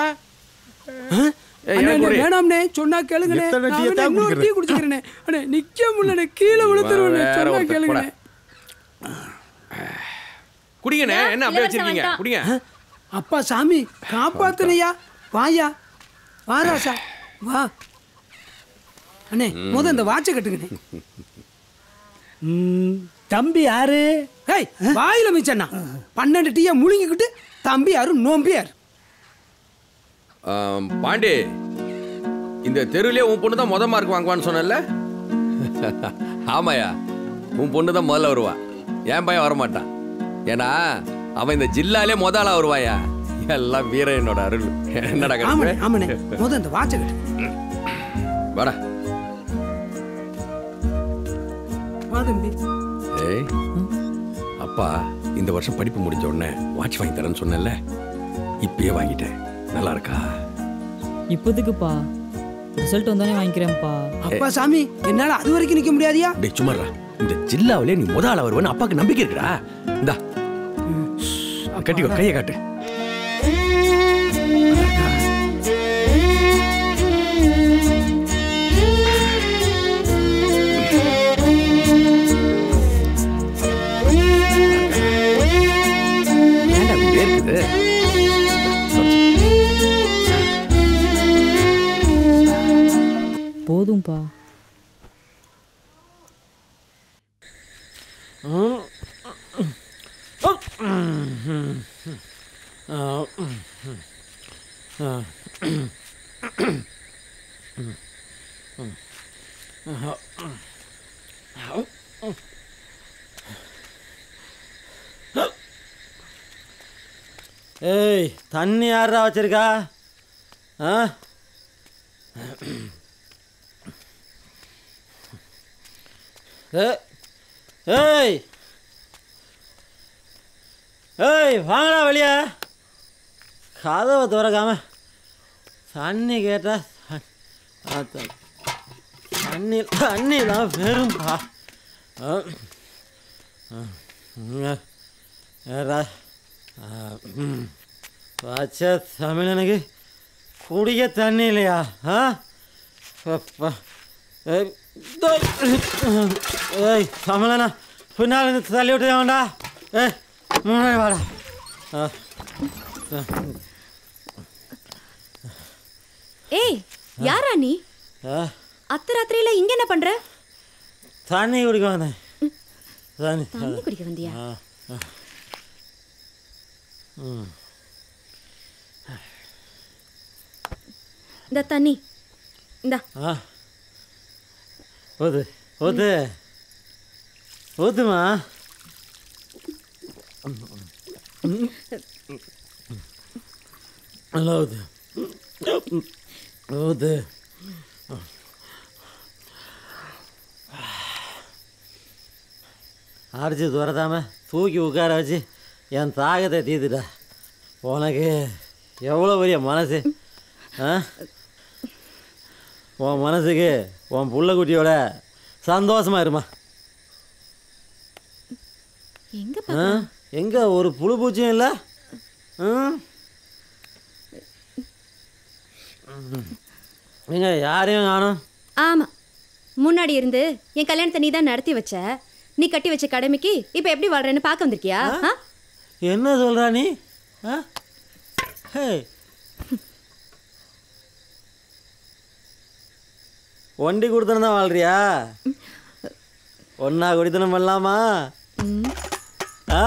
ஏய், அண்ணே, எனக்கு அண்ணே, கொடு. வேணாம்ண்ணே சொன்னா கேளுங்கண்ணே எத்தனை நான் டீயை வேணா தான் இன்னொரு டீ குடிக்கிறது? குடிச்சுக்கிறேனே அண்ணே நிக்க முடியல கீழே விழுத்துருவேன் வேற சொன்னா ஒருத்தர் கேளுங்கண்ணே குடிங்கண்ணே என்ன அப்படியே இளவரசன் வச்சிருக்கீங்க வந்துட்டான். குடிங்க அப்பா சாமி காப்பாத்துனையா வாயா வா ராசா வா அண்ணே முத இந்த வாட்சை கட்டுங்கண்ணே ம், தம்பி யாரு ஏய் வாயில மிச்சண்ணா பன்னெண்டு டீயை முழுங்கிக்கிட்டு தம்பி யாரும் நோம்பி யாரு ஆம், பாண்டி இந்த தெருவிலே உன் பொண்ணு தான் முத மார்க் வாங்குவான்னு சொன்னல ஆமாயா உன் பொண்ணு தான் முதல்ல வருவா என் பையன் வரமாட்டான் ஏன்னா அவன் இந்த ஜில்லாலே முத ஆளா வருவாயா எல்லாம் வீரனோட அருள் என்னடா ஆமாண்ணே கணக்கு ஆமாண்ணே முத இந்த வாட்சை கட்டு வாடா வா தம்பி ஏய் அப்பா இந்த வருஷம் படிப்பு முடிஞ்ச உடனே வாட்ச் வாங்கி தரேன்னு சொன்னேன்ல இப்பயே வாங்கிட்டேன் நல்லா இருக்கா இப்போதைக்குப்பா ரிசல்ட் வந்தோடனே வாங்கிக்கிறேன்ப்பா அப்பா சாமி என்னால அது வரைக்கும் நிக்க முடியாதியா டேய் சும்மாடா இந்த ஜில்லாவிலே நீ முத ஆளா வருவேன்னு அப்பாவுக்கு நம்பிக்கை இருக்குடா இந்தா கட்டிக்கோ கையை காட்டு ஏன்டா அப்படி வேர்க்குது? போதும்ப்பா ஏய் தண்ணி யாரா வச்சிருக்கா ஆ ஏ- ஏய் ஏய் வாங்கடா வெளியே கதவை திறக்காம தண்ணி கேட்டா த- ஆ, த- தண்ணி தண்ணி தான் வெறும்பா ஆ. ஆ. இங்க. ஏறா. ஆ, ம். பச்சை தமிழனுக்கு குடிக்க தண்ணி இல்லையா ஆ அப்பா. ஏய், டேய். ஏய் தமிழனா பின்னால் இருந்து தள்ளி விட்டு வேண்டா ஏய் முன்னாடி வாடா ஆ. ஆ. ஏய் யாரா நீ ஆ. அத்த ராத்திரியில இங்க என்ன பண்ற தண்ணி குடிக்க வந்தேன் தண்ணி தண்ணி குடிக்க வந்தியா ஆ, ஆ. ம் இந்த தண்ணி இந்த ஆ ஊது ஊது ஊதுமா நல்லா ஊது ஊது அடிச்சு துரத்தாம தூக்கி உட்கார வச்சு என் தாகத்தை தீத்துட்டா உனக்கு எவ்வளோ பெரிய மனசு ஆ உன் மனசுக்கு உன் புள்ளக்குட்டியோட சந்தோஷமா இருமா எங்க ஆ? எங்க ஒரு புழு பூச்சியும் இல்லை எங்க யாரையும் காணும் ஆமா முன்னாடி இருந்து என் கல்யாணத்தை நீ தான் நடத்தி வச்ச நீ கட்டி வச்ச கடமைக்கு இப்ப எப்படி வாழ்றேன்னு பார்க்க வந்திருக்கியா ஆ? என்ன சொல்றா நீ ஆ? ஹே. ஒண்டி கொடுத்தனா வாழ்றியா ஒன்னா குடித்தனம் பண்ணலாமா ஆ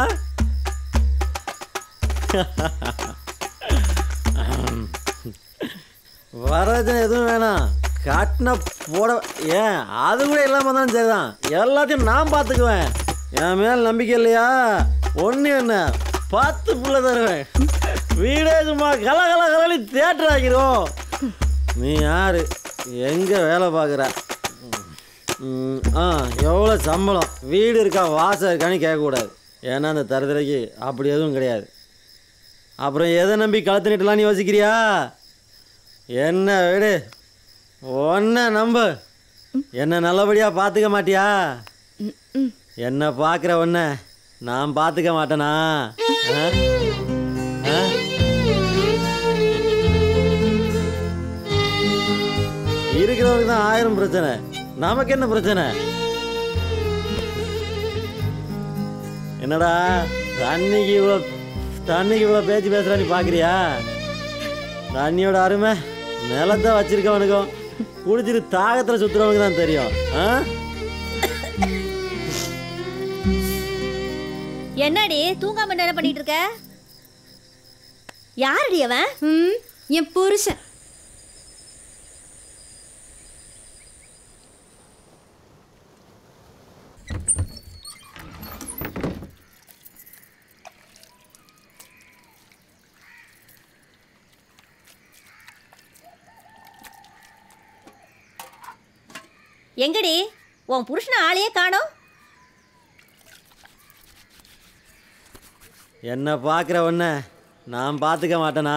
வரதட்சணை எதுவும் வேணாம் காட்டின போட ஏன் அது கூட இல்லாமல் தான் சரிதான் எல்லாத்தையும் நான் பார்த்துக்குவேன் என் மேல் நம்பிக்கை இல்லையா ஒன்று என்ன பத்து புள்ள தருவேன் வீடே சும்மா கல கல கலி தேட்டர் ஆக்கிடுவோம் நீ யாரு எங்கே வேலை பார்க்குற ம், ஆ எவ்வளோ சம்பளம் வீடு இருக்கா வாசம் இருக்கான்னு கேட்கக்கூடாது ஏன்னா அந்த தரதலைக்கு அப்படி எதுவும் கிடையாது அப்புறம் எதை நம்பி கழுத்து நிட்டலான்னு யோசிக்கிறியா என்ன விடு ஒன்ன நம்பு என்ன நல்லபடியாக பார்த்துக்க மாட்டியா என்ன பார்க்குற ஒன்ன நான் பார்த்துக்க மாட்டேனா ஆ? ஆ? இருக்கிறவனுக்கு தான் ஆயிரம் பிரச்சனை நமக்கு என்ன பிரச்சனை என்னடா தண்ணிக்கு இவ்வளோ தண்ணிக்கு இவ்வளோ பேச்சு பேசுகிற நீ பார்க்குறியா தண்ணியோட அருமை நிலத்தை வச்சிருக்கவனுக்கும் குடிச்சிட்டு தாகத்தில் சுற்றுறவனுக்கு தான் தெரியும் ஆ என்னடி தூங்காம என்ன பண்ணிட்டு இருக்க யாரடி அவன் ம் என் புருஷன் எங்கடி உன் புருஷனை ஆளையே காணோம் என்ன பார்க்குற ஒன்ன நான் பார்த்துக்க மாட்டேனா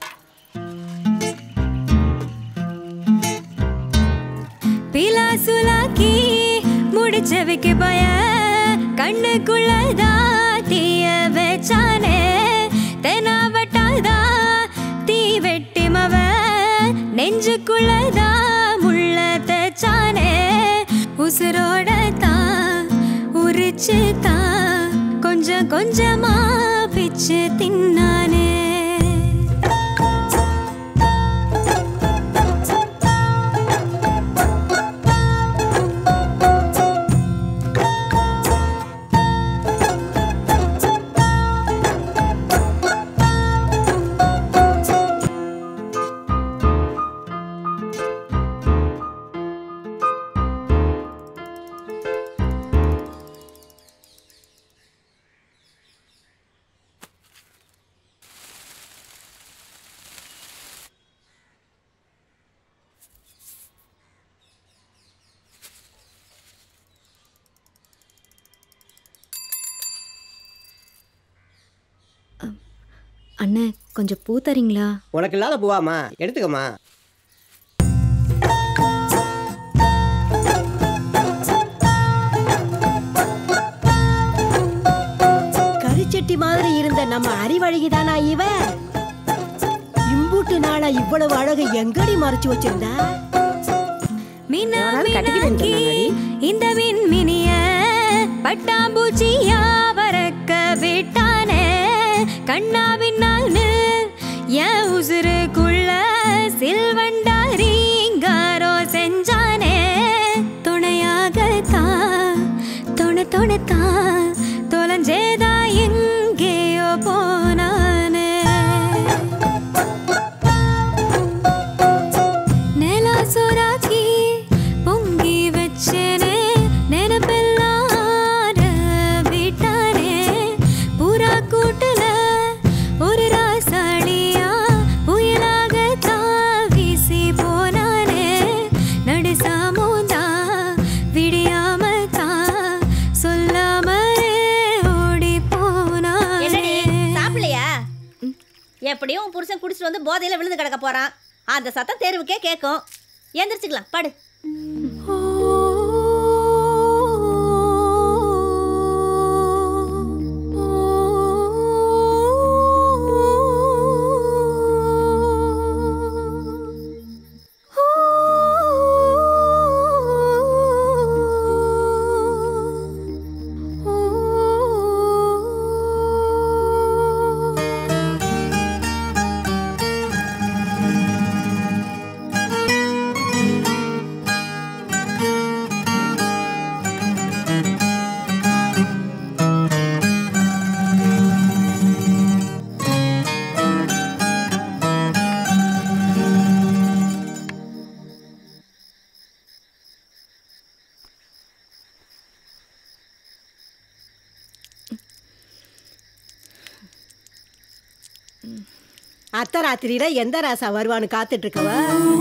பிலா சுலாக்கி முடிச்ச வைக்க பய கண்ணுக்குள்ளதா தீய வச்சானே தெனாவட்டாதா தீ வெட்டி மவ நெஞ்சுக்குள்ளதா முள்ள தச்சானே உசுரோட தான் உரிச்சு தான் கொஞ்சம் கொஞ்சமா பிச்சு தின்னானே அண்ணே கொஞ்சம் பூ தரீங்களா உனக்கு இல்லாத பூவாமா எடுத்துக்கம்மா கரிச்சட்டி மாதிரி இருந்த நம்ம அறிவழகிதானா இவ இம்புட்டு நாளா இவ்வளவு அழகு எங்கடி மறைச்சு வச்சிருந்தா மீனா மீனாக்கி இந்த மின்மினிய பட்டாம்பூச்சியா பறக்க விட்டானே கண்ணா பின்னான்னு என் உசுருக்குள்ள சில்வண்டாரிங்காரோ செஞ்சானே துணையாகத்தான் துணை துணைத்தான் தொலைஞ்சேதா எங்கேயோ போனானே நிலா சோறாக்கி பொங்கி வச்சேனே நினப்பெல்லாம் விட்டானே புறா கூட்டுல ஒரு ராசாளியா புயலாக தான் வீசி போனானே நடு சாமுதா விடியாம தான் சொல்லாமலே ஓடி என்னடி போனானே சாப்பிடலையா எப்படியும் உன் புருஷன் குடிச்சிட்டு வந்து போதையில விழுந்து கிடக்க போறான் அந்த சத்தம் தேர்வுக்கே கேட்கும் எந்திரிச்சுக்கலாம் படு அத்த ராத்திரியில எந்த ராசா வருவான்னு காத்துட்டு இருக்கவ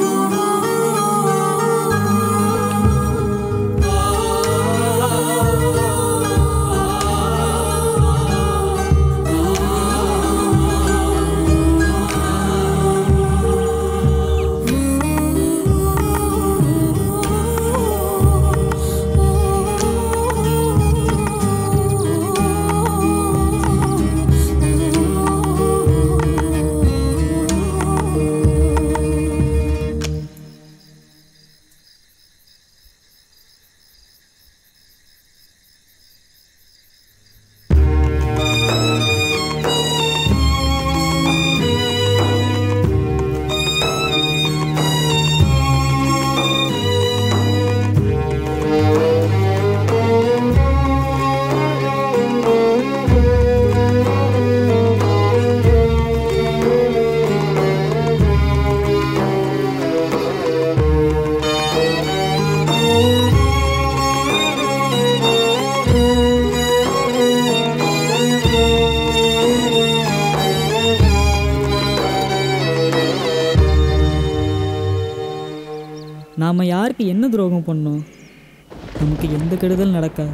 நாம் யாருக்கு என்ன துரோகம் பண்ணோம் நமக்கு எந்த கெடுதல் நடக்காது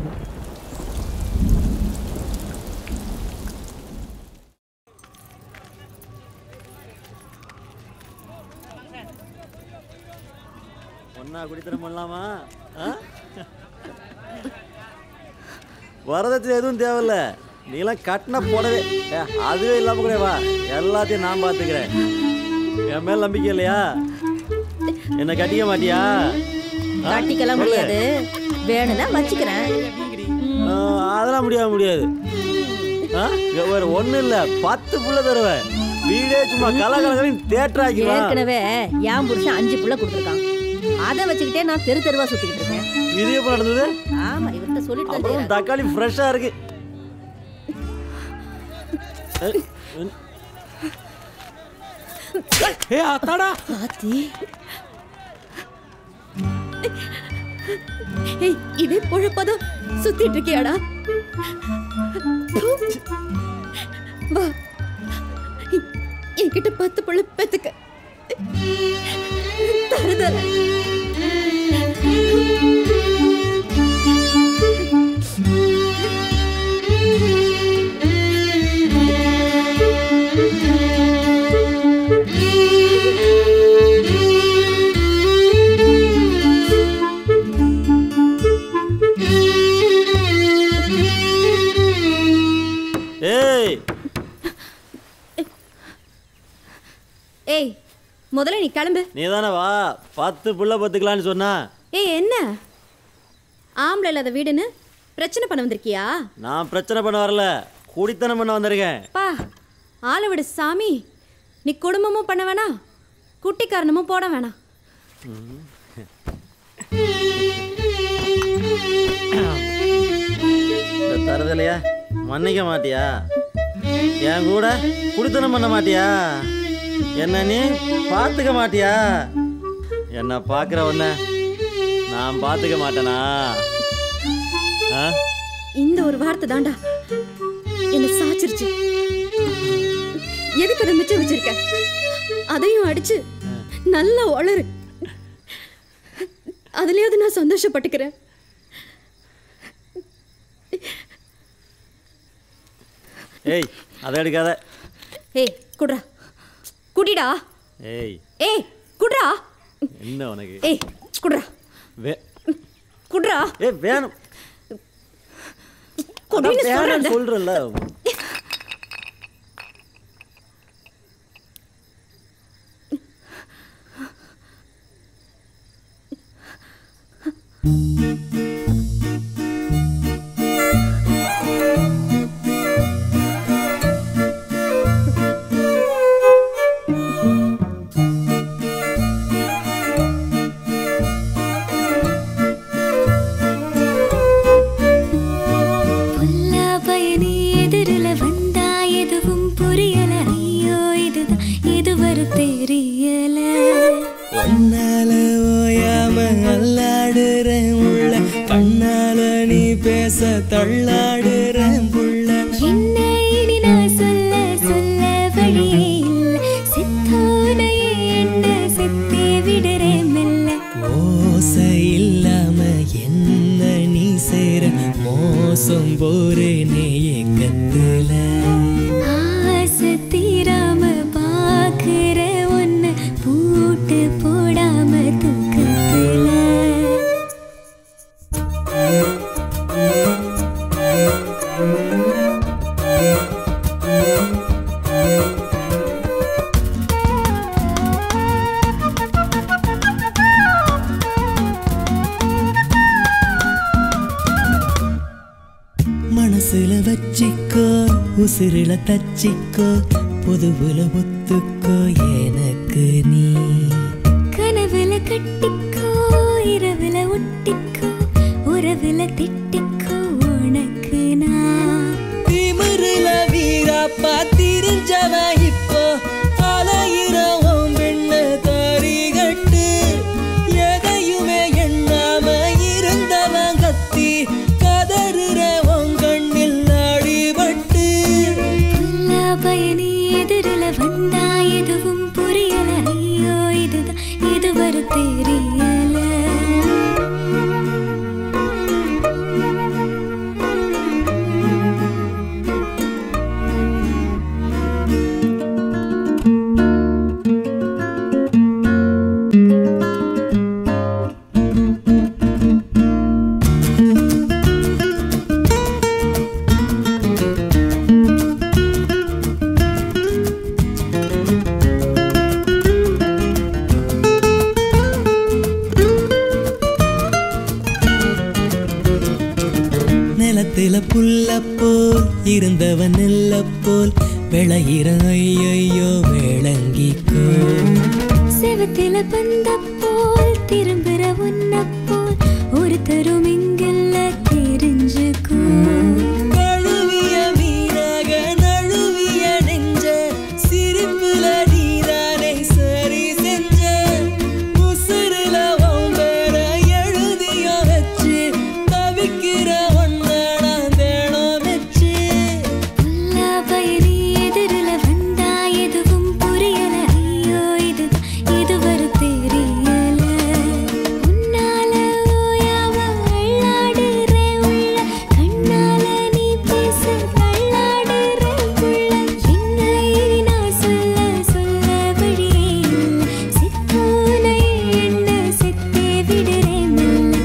ஒன்னா குடித்தனம் பண்ணலாமா ஆ? வரதட்சணை எதுவும் தேவையில்ல நீலாம் கட்டின போடவே ஏ, அதுவே இல்லாம கூட வா எல்லாத்தையும் நான் பார்த்துக்கிறேன் என் மேல நம்பிக்கை இல்லையா என்ன கட்டிக்க மாட்டியா ஆ? கட்டிக்கலாம் சொல்லு. முடியாது வேணும்னா வச்சுக்கிறேன் ஆ, அதெல்லாம் முடியாது முடியாது ஆ? இங்க ஒரு ஒண்ணு இல்ல பத்து புள்ள தருவேன் வீடே சும்மா கலகலகலையும் தேட்டர் ஆக்கிடுவான் ஏற்கனவே என் புருஷன் அஞ்சு புள்ள கொடுத்துருக்கான் அதை வச்சுக்கிட்டே நான் தெரு தெருவா சுத்திக்கிட்டு இருக்கேன் இது எப்போ நடந்தது ஆமா இவர்கிட்ட சொல்லிட்டு தான் அப்புறம் செய்றேன். தக்காளி ஃப்ரெஷ்ஷா இருக்கு ஏ அத்தாடா ஆத்தி ஏய் இதே பொழப்பதான் சுத்திட்டு இருக்கியாடா வா என்கிட்ட பத்து புள்ள பெத்துக்க தருதல ஏய் ஏய் முதல்ல நீ கிளம்பு நீ தானே வா பத்து புள்ள பத்துக்கலான்னு சொன்னா ஏய் என்ன ஆம்பளை இல்லாத வீடுன்னு பிரச்சனை பண்ண வந்திருக்கியா நான் பிரச்சனை பண்ண வரல குடித்தனம் பண்ண வந்திருக்கேன் பா ஆளை விடு சாமி நீ குடும்பமும் பண்ண வேணாம் குட்டி காரணமும் போட வேணாம் இந்த தருதலையா மன்னிக்க மாட்டியா என் கூட குடித்தனம் பண்ண மாட்டியா என்ன நீ பார்த்துக்க மாட்டியா என்ன பார்க்குற உன்ன நான் பார்த்துக்க மாட்டேனா ஆ இந்த ஒரு வார்த்தை தாண்டா என்ன சாச்சிருச்சு எதுக்கு அதை மிச்சம் வச்சிருக்க அதையும் அடிச்சு நல்லா வளரு அதுலயாவது நான் சந்தோஷப்பட்டுக்கிறேன் ஏய் அதை எடுக்காத ஏய் குட்ரா குடிடா ஏய் ஏய் குட்ரா என்ன உனக்கு ஏய் குட்ரா வே குட்ரா ஏ வேணும் குடின்னு அதான் வேணும்னு சொல்றேன்ல. சொல்றேன்ல புல்லா பயணி எதிரில வந்தா எதுவும் புரியல ஐயோ இதுதான் இதுவரை தெரியல ஒன்னால ஓயாம அல்லாடுறேன் உள்ள கண்ணால நீ பேச தள்ளாடுறேன் புள்ள என்ன இனி நான் சொல்ல சொல்ல வழியே இல்ல மாசம் போறேனே ஏக்கத்துல ஆசை தீராம பாக்குற ஒன்னு பூட்டு போடாம தூக்கத்துல மனசுல வச்சிக்கோ உசுருல தச்சிக்கோ பொதுவுல ஒத்துக்கோ எனக்கு நீ கனவுல கட்டிக்கோ இரவுல ஒட்டிக்கோ உறவுல திட்டிக்கோ உனக்கு நான் திமிருல வீராப்பா திரிஞ்சவ இப்போ அலையிறவும் பெண்ண தரிகட்டு எதையுமே எண்ணாம இருந்தவன் கத்தி கதறுற உன் கண்ணில் அடிபட்டு எல்லா பயணி எதிரில வந்தா எதுவும் புரியல ஐயோ இதுதான் இதுவரை தெரியல நிலத்தில புல்ல போல் இருந்தவன் நெல்ல போல் விளையிற ஐயையோ விளங்கிக்கோ செவத்தில பந்த போல் திரும்புற உன்ன போல் ஒருத்தரும் இங்கில்ல தெரிஞ்சுக்கோ நழுவிய மீனாக நழுவிய நெஞ்ச சிரிப்புல நீதானே சரி செஞ்ச உசுருல உன் பேர எழுதிய வச்சு தவிக்கிற ஒன்ன நான் தேடம் வச்சு எல்லா பயணி எதிரில வந்தா எதுவும் புரியல ஐயோ இதுதான் இதுவரை தெரியல உன்னால ஓயாம அள்ளாடுற உள்ள கண்ணால நீ பேச தள்ளாடுற புள்ள என்ன இனி நான் சொல்ல சொல்ல வழியே இல்ல சித்தோனை என்ன செத்தே விடுறேன் மெல்ல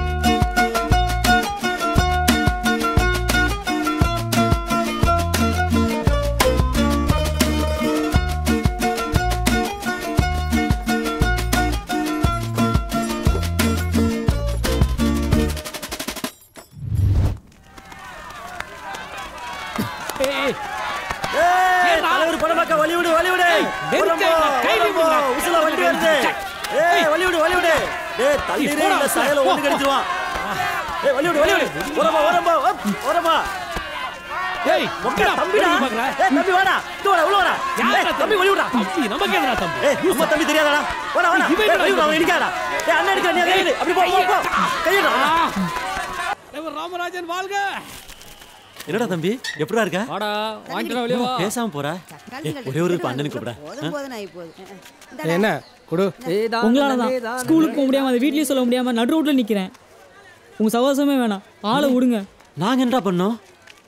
ஏய், தலைவர் பணமாக்க வழி விடு வழி விடு நெருக்க, ஓரம்போ, கையில ஓரம்போ, விடுடா. உசுல வண்டி வருது ஏய் வழி விடு வழி விடு ஏய் தள்ளிடு போடா, இல்ல சாயல போ, ஒண்ணு போ. கடிச்சிருவான் ஏய் வழி விடு வழி விடு ஓரம்பா ஓரம்பா ஓப், ஓரம்பா ஏய் மொக்க என்னடா தம்பிடா பொறுக்கி பார்க்கற? ஏய் தம்பி வாடா இங்க வாடா உள்ள வாடா யாருடா ஏய் தம்பி வழி விடுடா தம்பி நமக்கு எதுடா தம்பி ஏய் நம்ம தம்பி தெரியாதாடா வாடா வாடா இவன் ஏய் என்னடா வழி விடு இது? அவன் இடிக்காதடா ஏய் அண்ணன் எடுக்க நீ கையிடு அப்படி போ போ போ கையிடா தலைவர் ராமராஜன் வாழ்க என்னடா தம்பி எப்படிடா இருக்க வாடா வாங்கிட்டு வெளியே வா பேசாம போற ஏய், ஒரே ஒரு அண்ணனுக்கு கூப்பிடா போதும் போதும் ஆகி போகுது என்ன கொடு உங்களால தான் ஸ்கூலுக்கு போக முடியாம அதை வீட்லயே சொல்ல முடியாம நடு ரோட்ல நிக்கிறேன் உங்க சவாசமே வேணாம் ஆளை விடுங்க நாங்க என்னடா பண்ணோம்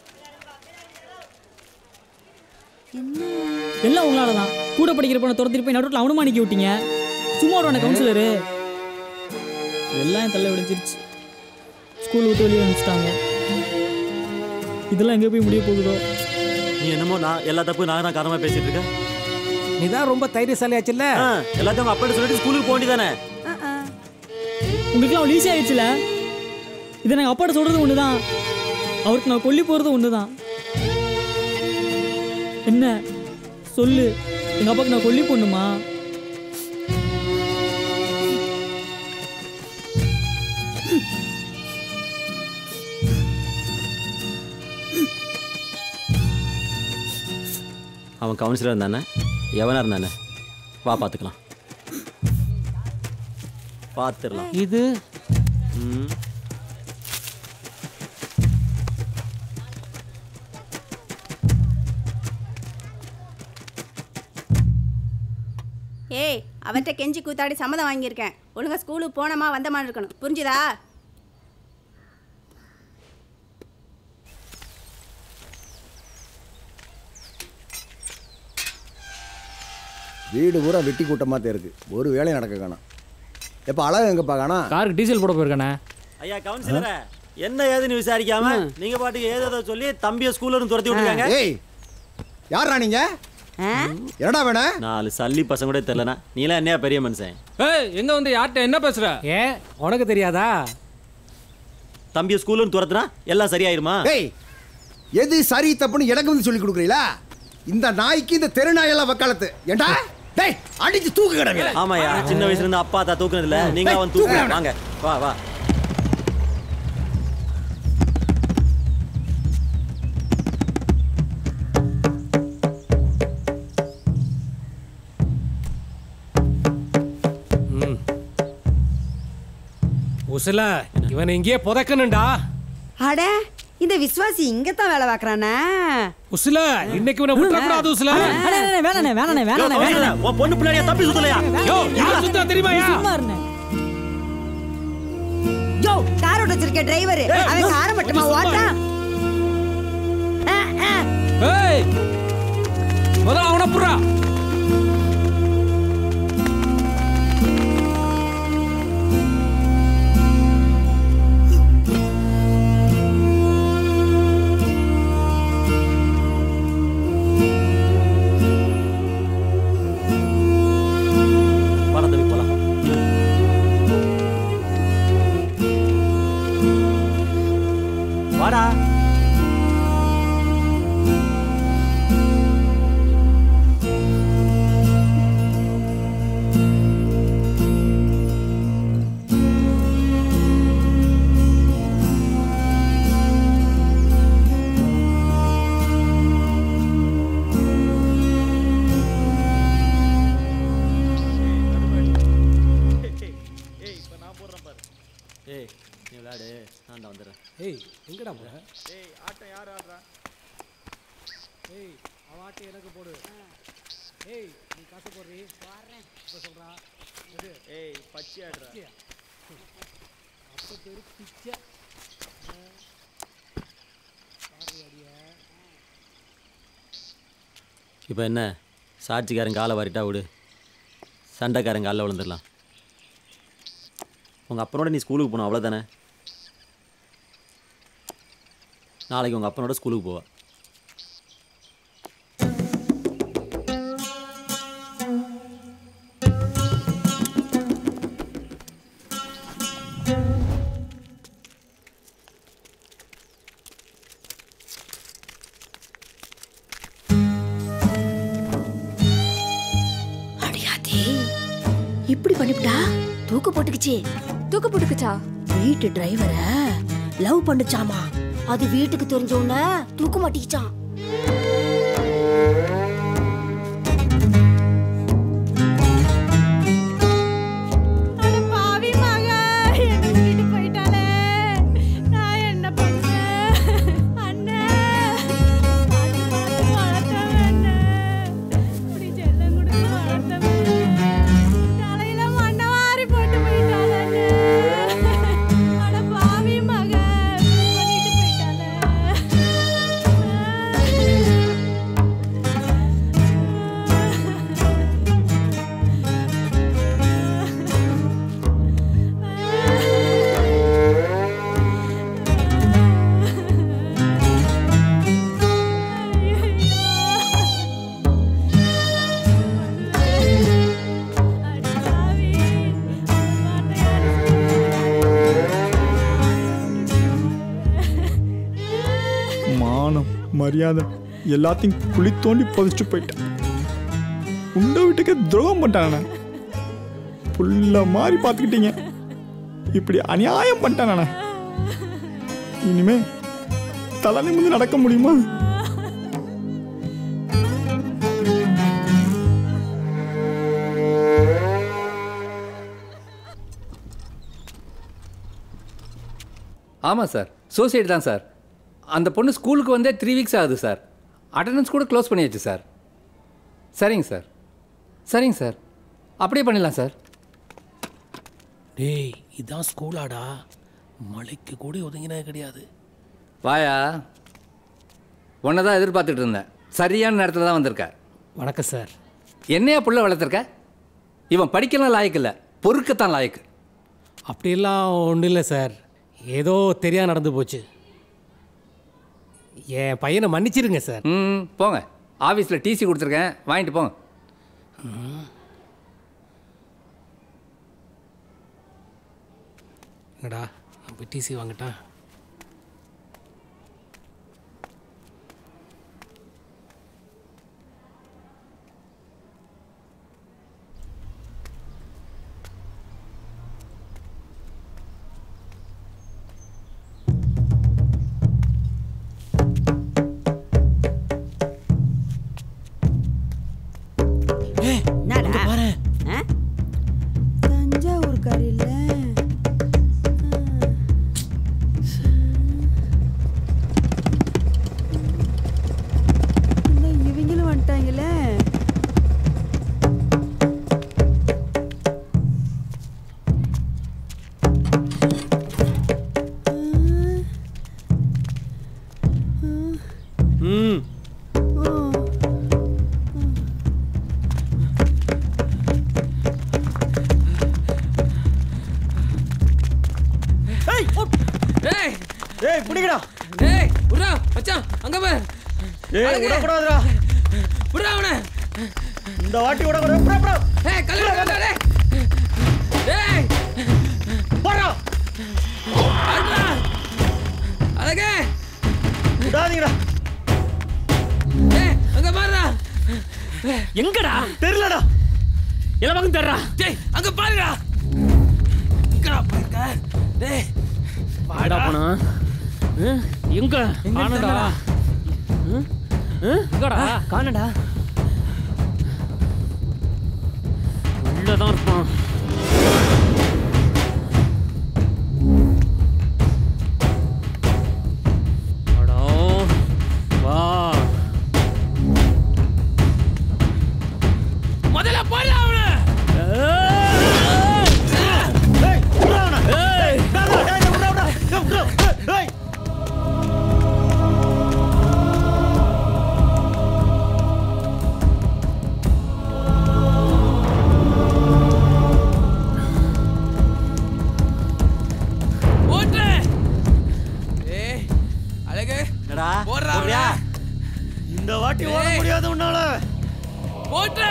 எல்லாம் உங்களால தான் கூட படிக்கிற பொண்ணை துரத்திட்டு போய் நடுவில் அவனுமா நிக்க விட்டீங்க சும்மா ஒரு கவுன்சிலரு எல்லாம் என் தள்ள விடிஞ்சிருச்சு ஸ்கூல் விட்டு வெளியே அனுப்பிச்சிட்டாங்க இதெல்லாம் எங்கே போய் முடிய போகுதோ நீ என்னமோ நான் எல்லா தப்பு நான் தான் காரணமா பேசிட்டு இருக்க நீ தான் ரொம்ப தைரியசாலியாச்சுல்ல ஆ, எல்லாத்தையும் உங்க அப்பா சொல்லிட்டு ஸ்கூலுக்கு போக வேண்டியதானே உங்களுக்குலாம் அவ்வளோ ஈஸி ஆயிடுச்சுல இதை நான் அப்பாட்ட சொல்றது ஒன்று தான் அவருக்கு நான் கொல்லி போகிறது ஒன்று தான் என்ன சொல்லு எங்கள் அப்பாவுக்கு நான் கொல்லி போடணுமா அவன் கவுன்சிலர் இருந்தானே எவனா இருந்தானே வா பார்த்துக்கலாம் பார்த்துடலாம் இது ம் ஏய் அவர்கிட்ட கெஞ்சி கூத்தாடி சம்மதம் வாங்கியிருக்கேன் ஒழுங்கா ஸ்கூலுக்கு போனோமா வந்தமான்னு இருக்கணும் புரிஞ்சுதா வீடு பூரா வெட்டி கூட்டமாக தான் இருக்கு ஒரு வேலையும் நடக்க காணோம் எப்போ அழகு எங்கப்பா காணோம் காருக்கு டீசல் போட போயிருக்கானே ஐயா கவுன்சிலரே என்ன ஏதுன்னு விசாரிக்காம நீங்க பாட்டுக்கு ஏதோ சொல்லி தம்பிய ஸ்கூல்ல இருந்து துரத்தி விட்டுருக்காங்க ஏய் யாரா நீங்க என்னடா வேணும் நாலு சல்லி பசங்க கூட தெரியலனா நீலாம் என்னையா பெரிய மனுஷன் ஏய் எங்க வந்து யார்கிட்ட என்ன பேசுற ஏன் உனக்கு தெரியாதா தம்பிய ஸ்கூல்ல இருந்து துரத்துனா எல்லாம் சரியாயிருமா ஏய் எது சரி தப்புன்னு எனக்கு வந்து சொல்லி கொடுக்குறீங்களா இந்த நாய்க்கு இந்த தெரு நாயெல்லாம் வக்காலத்து ஏண்டா டேய் அடிச்சு தூக்கு கிடங்க ஆமாயா சின்ன வயசுல இருந்து அப்பா தான் தூக்குனது இல்ல நீங்க ஏய், அவன் தூக்கு தூக்குறேன். வாங்க வா வா ம் உசுல இவனை இங்கேயே புதைக்கணும்டா அட இந்த விஸ்வாசி இங்கத்தான் வேலை பார்க்கறானே உசுல இன்னைக்கு இவனை விட்டுறக்கூடாது உசுல வேணாண்ணே வேணாண்ணே வேணாண்ணே வேணாண்ணே உன் பொண்ணு பின்னாடியா தம்பி சுத்தலையா யோ யார் சுத்தா தெரியுமாயா சும்மா இருண்ணே யோ கார் ஓட்ட வச்சிருக்க டிரைவர் அவன் காரை மட்டுமா ஓட்டான் ஏய் முதல்ல அவனை புறா வாடா தம்பி போலாம் வாடா ஏய் நீ விளையாடு நான் தான் வந்துடுறேன் ஏய் எங்கடா போற ஏய் ஆட்டம் யார் ஆடுறா ஏய் அவன் ஆட்டை எனக்கு போடு ஏய் நீ காசு போடுறீ வரேன் இப்ப சொல்றா எது ஏய் பச்சை ஆடுறா பிச்சையா? அப்ப பேரு பிச்சை ஆ. பாரு அடிய. இப்போ என்ன சாட்சிக்காரன் காலை வாரிட்டா விடு சண்டைக்காரன் காலில் விழுந்துடலாம் உங்கள் அப்பனோட நீ ஸ்கூலுக்கு போகணும் அவ்வளோதானே நாளைக்கு உங்கள் அப்பனோட ஸ்கூலுக்கு போவா அடியாத்தி இப்படி பண்ணிவிட்டா தூக்கு போட்டுக்குச்சு தூக்கு போட்டுக்குச்சா வீட்டு டிரைவரை லவ் பண்ணுச்சாமா அது வீட்டுக்கு தெரிஞ்ச உடனே தூக்கு மாட்டிக்கிச்சான் பாவி மக என்ன விட்டுட்டு போயிட்டாளே நான் என்ன பண்ணேன் அண்ணே பாடி பார்த்து வளர்த்தவன் என்ன இப்படி செல்லம் கொடுத்து வளர்த்தவன் தலையில மண்ணை வாரி போட்டு போயிட்டாளே அட பாவி மக பண்ணிட்டு போயிட்டாளே மானம் மரியாதை எல்லாத்தையும் குழி தோண்டி புதைச்சிட்டு போயிட்டான் உண்ட வீட்டுக்கு துரோகம் பண்ணிட்டானே புள்ள மாதிரி பார்த்துக்கிட்டீங்க இப்படி அநியாயம் பண்ணிட்டானே இனிமே தலை நிமிர்ந்து நடக்க முடியுமா ஆமாம் சார் சூசைட் தான் சார் அந்த பொண்ணு ஸ்கூலுக்கு வந்தே த்ரீ வீக்ஸ் ஆகுது சார் அட்டண்டன்ஸ் கூட க்ளோஸ் பண்ணியாச்சு சார் சரிங்க சார் சரிங்க சார் அப்படியே பண்ணிடலாம் சார் டேய் இதான் ஸ்கூலாடா மலைக்கு கூட ஒதுங்கினது கிடையாது வாயா உன்னை தான் எதிர்பார்த்துட்டு இருந்தேன் சரியான நேரத்தில் தான் வந்திருக்க வணக்கம் சார் என்னையா புள்ள வளர்த்துருக்க இவன் படிக்கலாம் லாயக்கு இல்லை பொறுக்கத்தான் லாயக்கு அப்படிலாம் ஒன்றும் இல்லை சார் ஏதோ தெரியா நடந்து போச்சு என் பையனை மன்னிச்சிருங்க சார் ம் போங்க ஆஃபீஸில் டிசி கொடுத்துருக்கேன் வாங்கிட்டு போங்க என்னடா நான் போய் டிசி வாங்கிட்டேன் என்னடா பாரு ஆ? தஞ்சாவூர் கறியில் இவங்களும் வந்துட்டாங்களே ம் ஏய் ஏய் புடிங்கடா ஏய் உர்ரா மச்சான் அங்க பாரு ஏய் அழகு. விடக்கூடாதுடா உர்ரா அவனை இந்த வாட்டி விடக்கூடாது புறா புறா ஏய் கல்யாணம் பண்ணா டேய் ஏய் போடா அண்ணா அழகே விடாதீங்கடா ஏய் அங்க பாருடா எங்கடா தெரியலடா எல்லா பக்கம் தர்றா டேய் அங்க பாருடா எங்கடா பாருங்க டேய் வாடா போனா எங்க காணடா எங்கடா காணடா உள்ளதான் இருப்பான் அடோ வா முதல்ல போடா அவனை ஏய் விடா அவனை ஏய் விடா விடா விடா விடா விடா ஏய் ஓட்டு ஏய் அழகு என்னடா போடுறா போடுறியா? அவனை. இந்த வாட்டி ஓட ஏய். முடியாது உன்னால ஓட்டு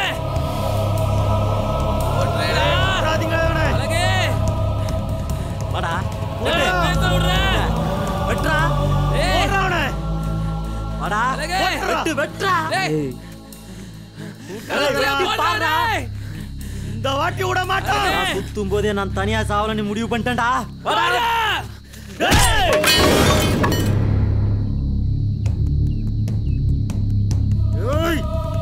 விடாதீங்க அவனை அழகு வாடா ஏய், பேச விடுறா. வெட்றா ஏய். போடுறா அவனை வாடா அழகு. வெட்டு வெட்றா ஏய். ஏய், அழகு, வெட்டி போடுறா, பாருடா. டேய். இந்த வாட்டி விட மாட்டேன் நான் சுத்தும் போதே நான் தனியா சாவலன்னு முடிவு பண்ணிட்டேன்டா வாடா. ஏய்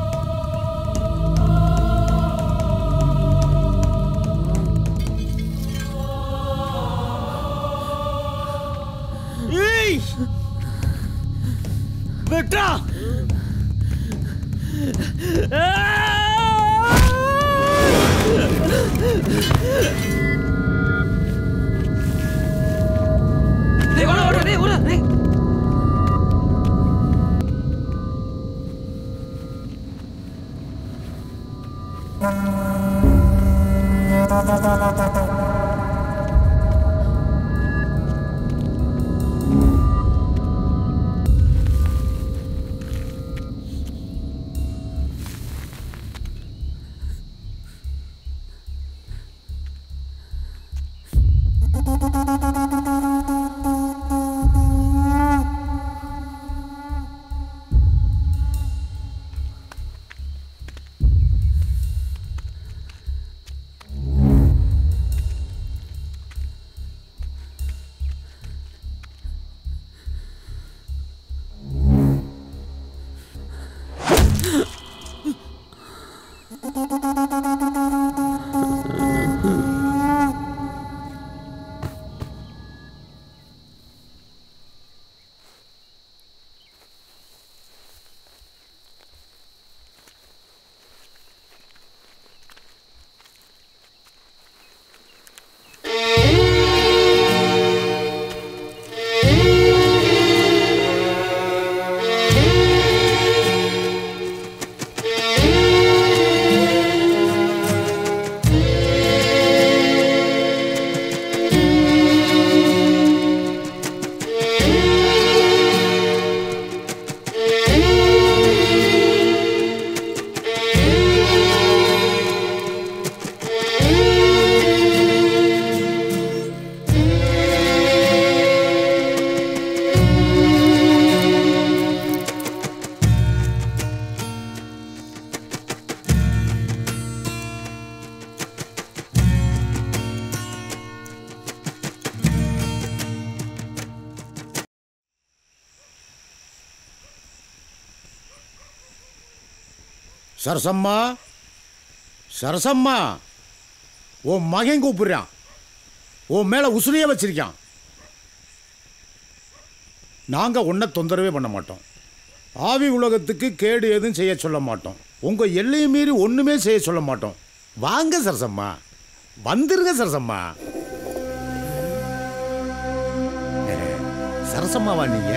ஏய் வெட்றா டேய், ஓடு, ஓடு, டேய், ஓடு, டேய். சரசம்மா சரசம்மா உன் மகன் கூப்பிடுறான் உன் மேல உசுரையே வச்சிருக்கான் நாங்க உன்னை தொந்தரவே பண்ண மாட்டோம் ஆவி உலகத்துக்கு கேடு எதுவும் செய்ய சொல்ல மாட்டோம் உங்க எல்லையை மீறி ஒண்ணுமே செய்ய சொல்ல மாட்டோம் வாங்க சரசம்மா வந்துருங்க சரசம்மா சரசம்மாவா நீங்க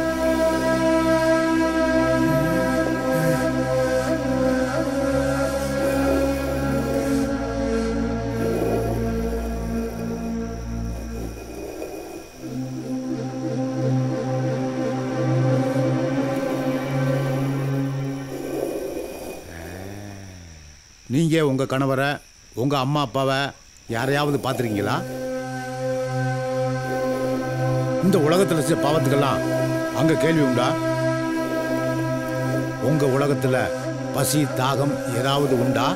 நீங்க உங்க கணவரை உங்க அம்மா அப்பாவை யாரையாவது பார்த்துருக்கீங்களா இந்த உலகத்துல செஞ்ச பாவத்துக்கெல்லாம் அங்க கேள்வி உண்டா உங்க உலகத்துல பசி தாகம் ஏதாவது உண்டா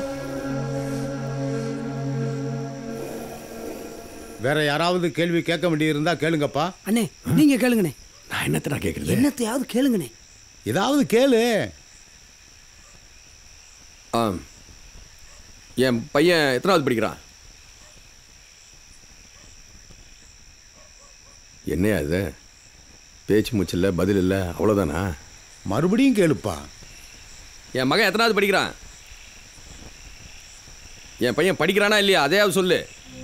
வேற யாராவது கேள்வி கேட்க வேண்டியிருந்தா கேளுங்கப்பா அண்ணே நீங்க கேளுங்கண்ணே நான் என்னத்தை நான் கேட்குறது என்னத்தையாவது கேளுங்கண்ணே ஏதாவது கேளு ஆ என் பையன் எத்தனாவது படிக்கிறான் என்னையா இது பேச்சு மூச்சு இல்லை பதில் இல்லை அவ்வளோதானா மறுபடியும் கேளுப்பா என் மகன் எத்தனாவது படிக்கிறான் என் பையன் படிக்கிறானா இல்லையா அதையாவது சொல்லு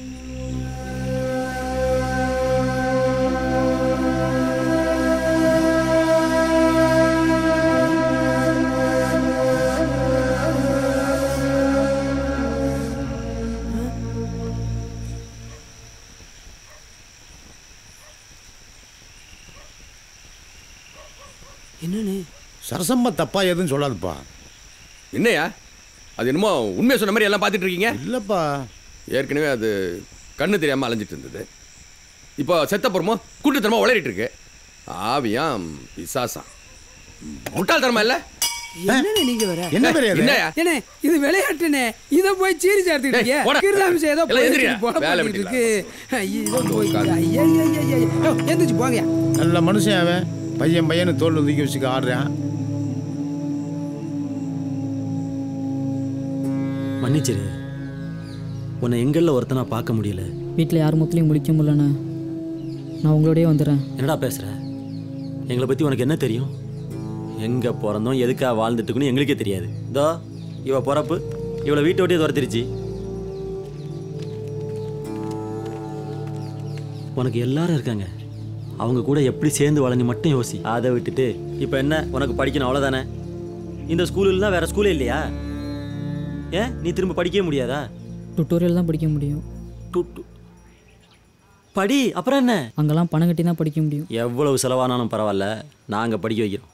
என்னண்ணே சரசம்மா தப்பா எதுவும் சொல்லாதுப்பா என்னையா அது என்னமோ உண்மையை சொன்ன மாதிரி எல்லாம் பார்த்துட்டு இருக்கீங்க இல்லைப்பா ஏற்கனவே அது கண்ணு தெரியாமல் அலைஞ்சிட்டு இருந்தது இப்போ செத்தப்புறமோ கூட்டுத்தனமாக உளறிட்டு இருக்கு ஆவியாம் பிசாசாம் முட்டாள்தனமா இல்லை என்னண்ணே நீங்க வேற என்ன பெரிய இது? என்னய்யா? என்ன இது விளையாட்டுனே இத போய் சீரி சேர்த்துட்டு ஏய், போடா. கிருதாமிசம் ஏதோ எல்லாம் எந்திரியா. போட வேலை போட்டுட்டு இருக்கு ஐயோ, இதோ போய் ஐயா ஐயா ஐயா ஐயா எந்திரிச்சு போங்க நல்ல மனுஷன் அவன் பையன் பையனை தோல் தூக்கி வச்சுக்க ஆடுறான் மன்னிச்சிரு உன்னை எங்களில் ஒருத்தனா பார்க்க முடியல வீட்டில் யார் முத்திலையும் முடிக்க முடியலண்ணே நான் உங்களோடய வந்துடுறேன் என்னடா பேசுற எங்களை பற்றி உனக்கு என்ன தெரியும் எங்கே பிறந்தோம் எதுக்காக வாழ்ந்துட்டுக்குன்னு எங்களுக்கே தெரியாது இதோ இவ பிறப்பு இவளை வீட்டை விட்டே துரத்திருச்சு உனக்கு எல்லாரும் இருக்காங்க அவங்க கூட எப்படி சேர்ந்து வளர்ந்து மட்டும் யோசி அதை விட்டுட்டு இப்போ என்ன உனக்கு படிக்கணும் அவ்வளோதானே இந்த ஸ்கூலில் வேற ஸ்கூலே இல்லையா ஏன் நீ திரும்ப படிக்கவே முடியாதா டுட்டோரியல் தான் படிக்க முடியும் படி அப்புறம் என்ன அங்கெல்லாம் பணம் கட்டி தான் படிக்க முடியும் எவ்வளவு செலவானாலும் பரவாயில்ல நாங்கள் படிக்க வைக்கிறோம்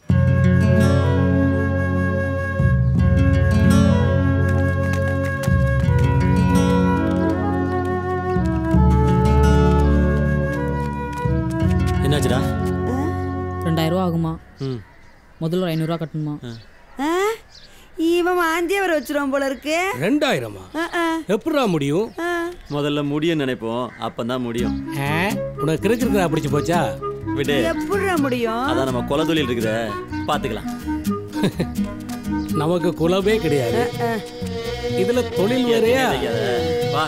என்னாச்சுடா ரெண்டாயிரம் ரூபா ஆகுமா ம் முதல்ல ஒரு ஐநூறுரூவா கட்டணுமா ஆ? இவன் வாந்தியே வர வச்சிருவான் போல இருக்கு ரெண்டாயிரமா ஆ, ஆ. எப்படிடா முடியும் முதல்ல முடியும்னு நினைப்போம் அப்பதான் முடியும் ஆ, உனக்கு கிறுக்கு பிடிச்சு போச்சா விடு எப்படிடா முடியும் அதான் நம்ம கொலை தொழில் இருக்குதே பார்த்துக்கலாம் நமக்கு குலமே கிடையாது இதுல தொழில் வேறையா வா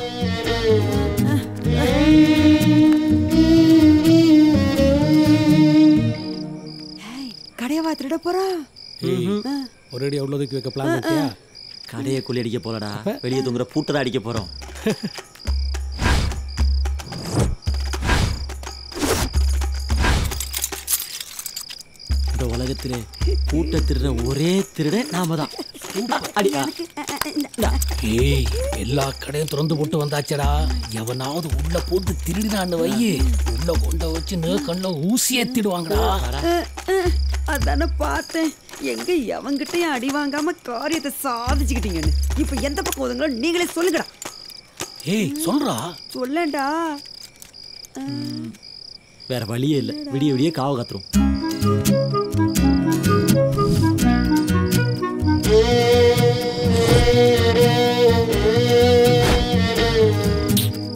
கடையவா திருட போறான் ஒரு அடி அவ்வளோ தூக்கி வைக்க பிளான் பண்ணிட்டியா கடையை கொள்ளி அடிக்க போலடா வெளியே தூங்குற பூட்டை தான் அடிக்க போறோம் இந்த உலகத்திலே பூட்டை திருட ஒரே திருட நாம தான் அடி ஆ. ஏய் எல்லா கடையும் திறந்து போட்டு வந்தாச்சடா எவனாவது உள்ள போட்டு திருடினான்னு வையி உள்ள கொண்ட வச்சு கண்ணுல ஊசி ஏத்திடுவாங்கடா அதானே பார்த்தேன் எங்க எவங்கிட்டயும் அடி வாங்காம காரியத்தை சாதிச்சுக்கிட்டீங்கன்னு இப்ப எந்த பக்கம் ஒதுங்களோ நீங்களே சொல்லுங்கடா ஏய் சொல்றா சொல்லேன்டா வேற வழியே இல்லை விடிய விடிய காவ காத்துரும்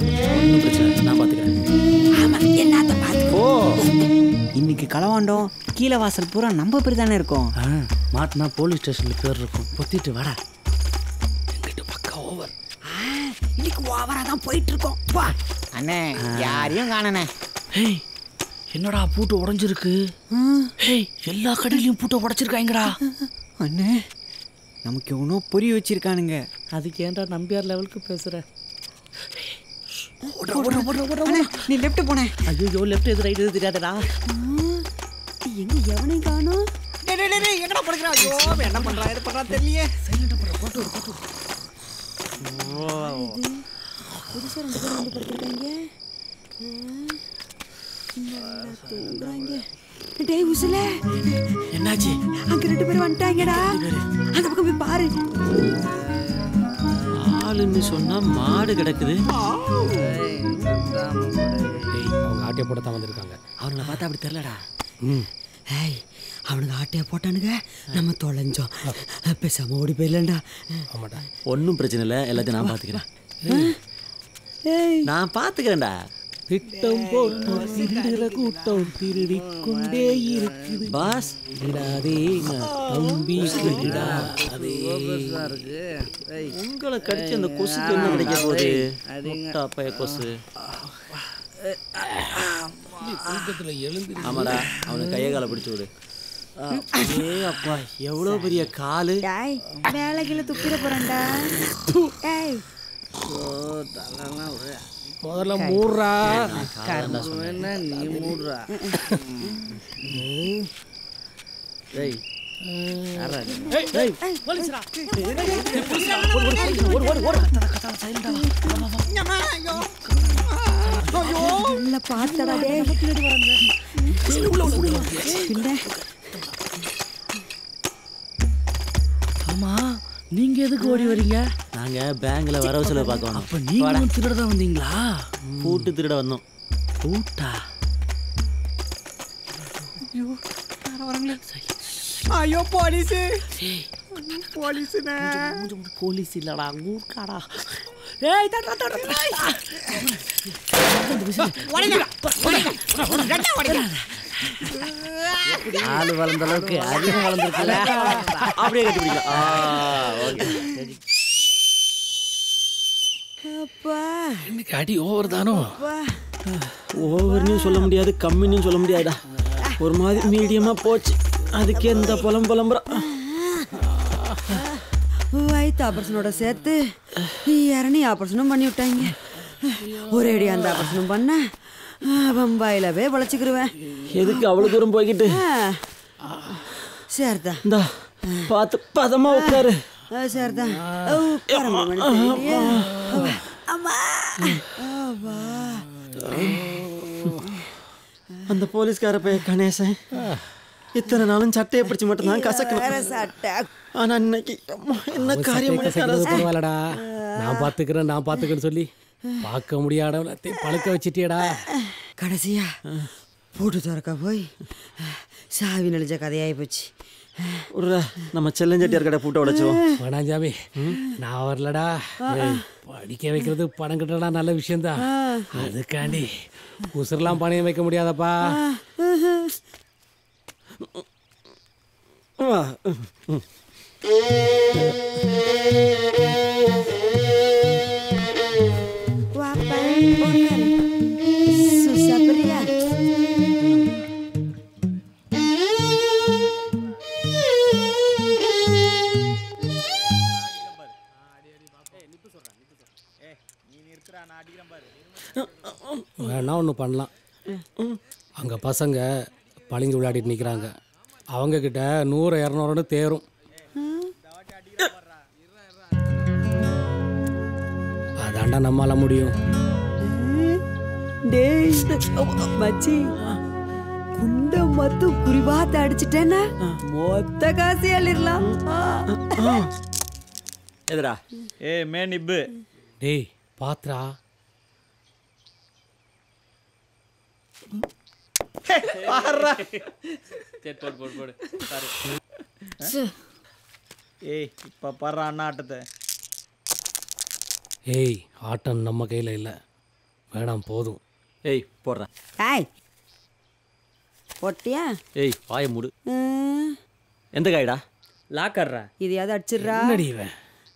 என்னத்த பார்த்து ஓ இன்னைக்கு களவாண்டோம் கீழே வாசல் பூரா நம்ம பேர் தானே இருக்கும் ஆ மாட்டினா போலீஸ் ஸ்டேஷனில் பேர் இருக்கும் பொத்திட்டு வாடா இன்னைக்கு ஓவரா தான் போயிட்டு இருக்கோம் வா அண்ணே யாரையும் காணனே ஹேய் என்னடா பூட்டு உடைஞ்சிருக்கு ஹேய் எல்லா கடையிலையும் பூட்டை உடைச்சிருக்காங்கடா அண்ணே நமக்கு எவனோ பொறி வச்சிருக்கானுங்க அதுக்கு ஏன்டா நம்பியார் லெவலுக்கு பேசுற அண்ணே, நீ லெஃப்ட் போனே ஐயோ லெஃப்ட் எது ரைட் எது தெரியாதடா எங்க எவனையும் காணோம் டேய் டேய், டேய் டேய், எங்கடா படுக்கிறா ஐயோ அவன் என்ன பண்றா இது பண்றா தெரியலையே புதுசா ரெண்டு பேரும் வந்து படுத்திருக்காங்க தூங்குறாங்க டேய் உசுல என்னாச்சு அங்க ரெண்டு பேரும் வந்துட்டாங்கடா அந்த பக்கம் போய் பாரு ஆளுன்னு சொன்னா மாடு கிடக்குது அவங்க ஆட்டிய போட தான் வந்திருக்காங்க அவங்கள பார்த்தா அப்படி தெரியலடா ஏய் அவனுக்கு ஆட்டைய போட்டானுங்க நம்ம தொலைஞ்சோம் பேசாம ஓடி போயிடலண்டா ஆமாடா ஒன்றும் பிரச்சனை இல்லை எல்லாத்தையும் நான் பார்த்துக்கிறேன் நான் பார்த்துக்கிறேன்டா திட்டம் போட்டு திருடுற கூட்டம் திருடி கொண்டே இருக்குது பாஸ் விடாதே தம்பி விடாதே உங்களை கடிச்சு அந்த கொசுக்கு என்ன கிடைக்க போகுது முட்டா பைய கொசு தூக்கத்துல எழுந்து ஆமாடா அவனுக்கு கையை காலை பிடிச்சு விடு ஏ அப்பா எவ்வளோ பெரிய காலு டேய் மேல கீழே துப்பிட போறேன்டா ஏய் முதல்ல மூடுறா நீ மூடுறா டேய் யாரா நீ? ஏய், ஏய், போலீஸ்டா. ஓடு, ஓடு, ஓடு. நல்ல பார்த்தடா டேய் பின்ன ஆமா நீங்க எதுக்கு ஓடி வரீங்க நாங்க பேங்க்ல வரவு செலவு பார்க்கணும் அப்ப நீங்களும் திருட தான் வந்தீங்களா பூட்டு திருட வந்தோம் பூட்டா ஐயோ போலீஸ் போலீஸ்ண்ணே போலீஸ் இல்லடா ஊர்க்காடா ஏய் தட்டா தட்டா ஆளு வளர்ந்த அளவுக்கு அதிகம் வளர்ந்துருக்குல்ல அப்படியே கட்டி பிடிக்கலாம் ஆ, okay. அப்பா இன்னைக்கு அடி ஓவர் தானோ அப்பா ஓவர்னு சொல்ல முடியாது கம்மின்னு சொல்ல முடியாதுடா ஒரு மாதிரி மீடியமா போச்சு அதுக்கே இந்த புலம் புலம்புறா வயிற்று ஆப்ரேஷனோட சேர்த்து இரணி ஆப்ரேஷனும் பண்ணி விட்டாங்க ஒரே அடி அந்த ஆப்ரேஷனும் பண்ண பம்பாயில போய் பழச்சிக்கிருவேன் எதுக்கு அவ்வளவு தூரம் போய்கிட்டு சரிதான் இந்தா பார்த்து பதமா உட்காரு சரிதான் உட்கார முடியலையே. அம்மா அப்பா. அந்த போலீஸ்கார பைய கணேசன் இத்தனை நாளும் சட்டையை பிடிச்சு மட்டும் தான் வேற கசக்கணும் சட்டை ஆனா இன்னைக்கு அம்மா, என்ன அவன் காரியம் சட்டையை கசக்கிறது பண்ணிட்டாரா? பரவாயில்லடா நான் பார்த்துக்கிறேன் நான் பார்த்துக்கிறேன்னு சொல்லி பார்க்க முடியாதவளத்தை பழுக்க வச்சிட்டியடா கடைசியா பூட்டு திறக்க போய் சாவி நெளிஞ்ச கதையாகி போச்சு ஒரு நம்ம செல்லஞ்சட்டியார் கடை பூட்டை உடைச்சிருவோம் வேணாஞ்சாமி நான் வரலடா ஏய், படிக்க வைக்கிறது பணம் கட்டடா நல்ல விஷயம்தான் அதுக்காண்டி உசுரெல்லாம் பணையம் வைக்க முடியாதப்பா வா. Guapa, ucapri. Susah pria. வேணா ஒன்று பண்ணலாம் அங்கே பசங்க பளிங்கு விளையாடிட்டு நிற்கிறாங்க அவங்க கிட்ட நூறு இரநூறுன்னு தேரும் அதாண்டா நம்மால முடியும் டேய் மச்சி குண்ட மொத்தம் குறிபாத்து அடிச்சிட்டேன்னா மொத்த காசு அள்ளிடலாம் எதுடா ஏ மே நிப்பு டேய் பாத்ரா பாடுறா சரி போடு போடு போடு சாரி ஏய் இப்போ பாடுறா அண்ணா ஆட்டத்தை ஏய் ஆட்டம் நம்ம கையில் இல்லை வேணாம் போதும் ஏய் போடுறா ஏய் போட்டியா ஏய் வாய மூடு ம், எந்த காய்டா லாக்கர்ரா இதையாவது அடிச்சிடுறா என்னடி இவன்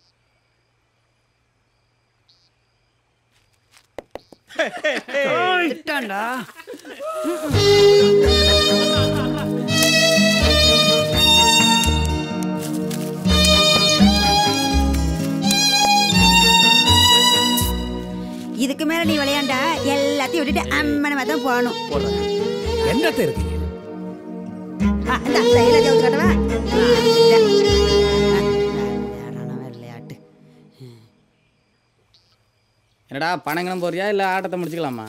திட்டான்டா இதுக்கு மேல நீ விளையாண்டா எல்லாத்தையும் விட்டுட்டு அம்மனமா தான் போகணும் என்னத்த இருக்கீங்க ஆ, இந்தா, இந்த எல்லாத்தையும் ஊத்தி காட்டவா? ஆ, இந்தா. விளையாடான விளையாட்டு என்னடா பணங்களும் போறியா இல்லை ஆட்டத்தை முடிச்சுக்கலாமா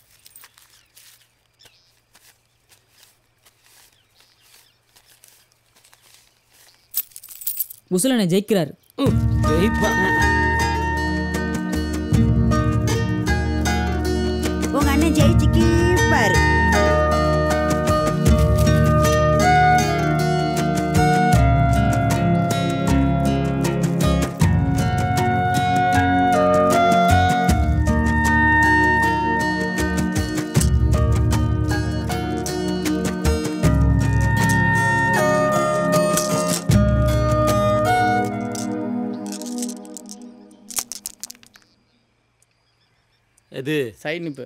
புசுலனை ஜெயிக்கிறார் உங்க அண்ணன் ஜெயிச்சு கீப்பாரு எது சைட் நிப்பு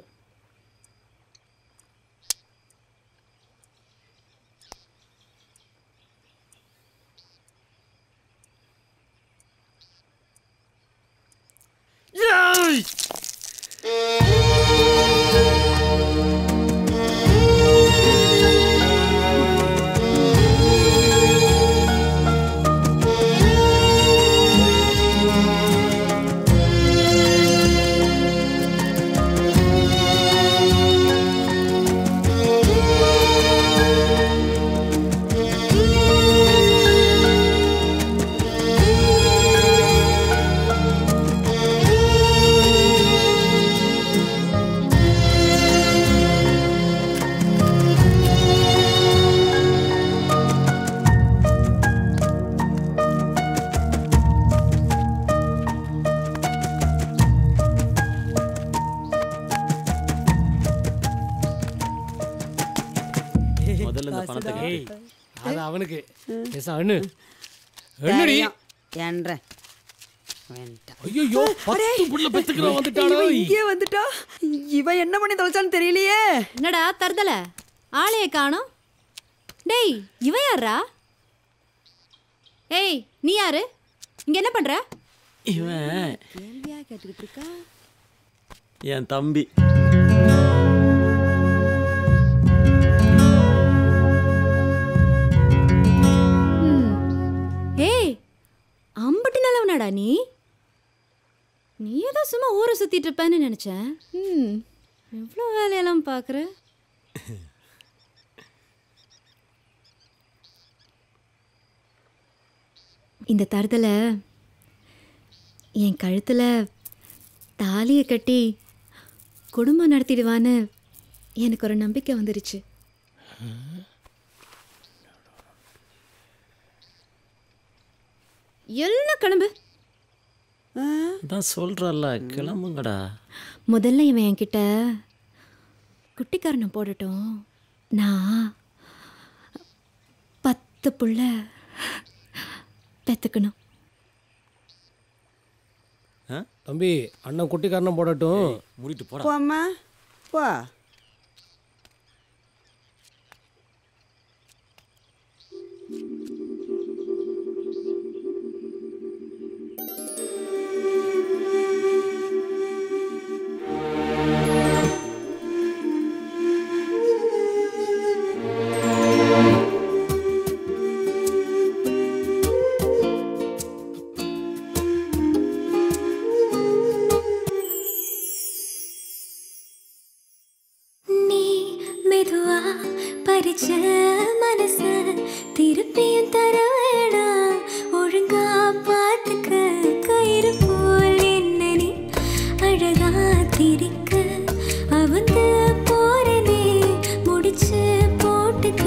முதல்ல இந்த பணத்தை ஏய் கட்டு. அது அவனுக்கு பேச அண்ணு என்னடி தெரியும். என்ற ஐயோ பத்து புள்ள பெத்துக்கிறோம் வந்துட்டாளோ இவன் இங்கே வந்துட்டா இவன் என்ன பண்ணி தொலைச்சான்னு தெரியலையே என்னடா தருதல ஆளைய காணோம் டேய் இவன் யாரா ஏய் நீ யாரு இங்க என்ன பண்ற இவன் கேள்வியா கேட்டுக்கிட்டு இருக்கா என் தம்பி ஏய் அம்பட்டு நல்லவனாடா நீ நீ ஏதோ சும்மா ஊரை சுத்திட்டு இருப்பேன்னு நினைச்சேன் ம் எவ்வளோ வேலையெல்லாம் பார்க்குற இந்த தருதலை என் கழுத்தில் தாலியை கட்டி குடும்பம் நடத்திடுவான்னு எனக்கு ஒரு நம்பிக்கை வந்துருச்சு எல்லாம் கிளம்பு தான் சொல்றல்ல கிளம்புங்கடா முதல்ல இவன் என்கிட்ட குட்டிக்காரனை போடட்டும் நான் பத்து புள்ள பெத்துக்கணும் தம்பி அண்ணன் குட்டிக்காரனை போடட்டும் மூடிட்டு போ அம்மா போ நீ மெதுவா பறிச்ச மனச திருப்பியும் தர வேணாம் ஒழுங்கா பார்த்துக்க கயிறு போல் என்ன நீ அழகா திரிக்க அவந்து போறனே முடிச்சு போட்டுக்க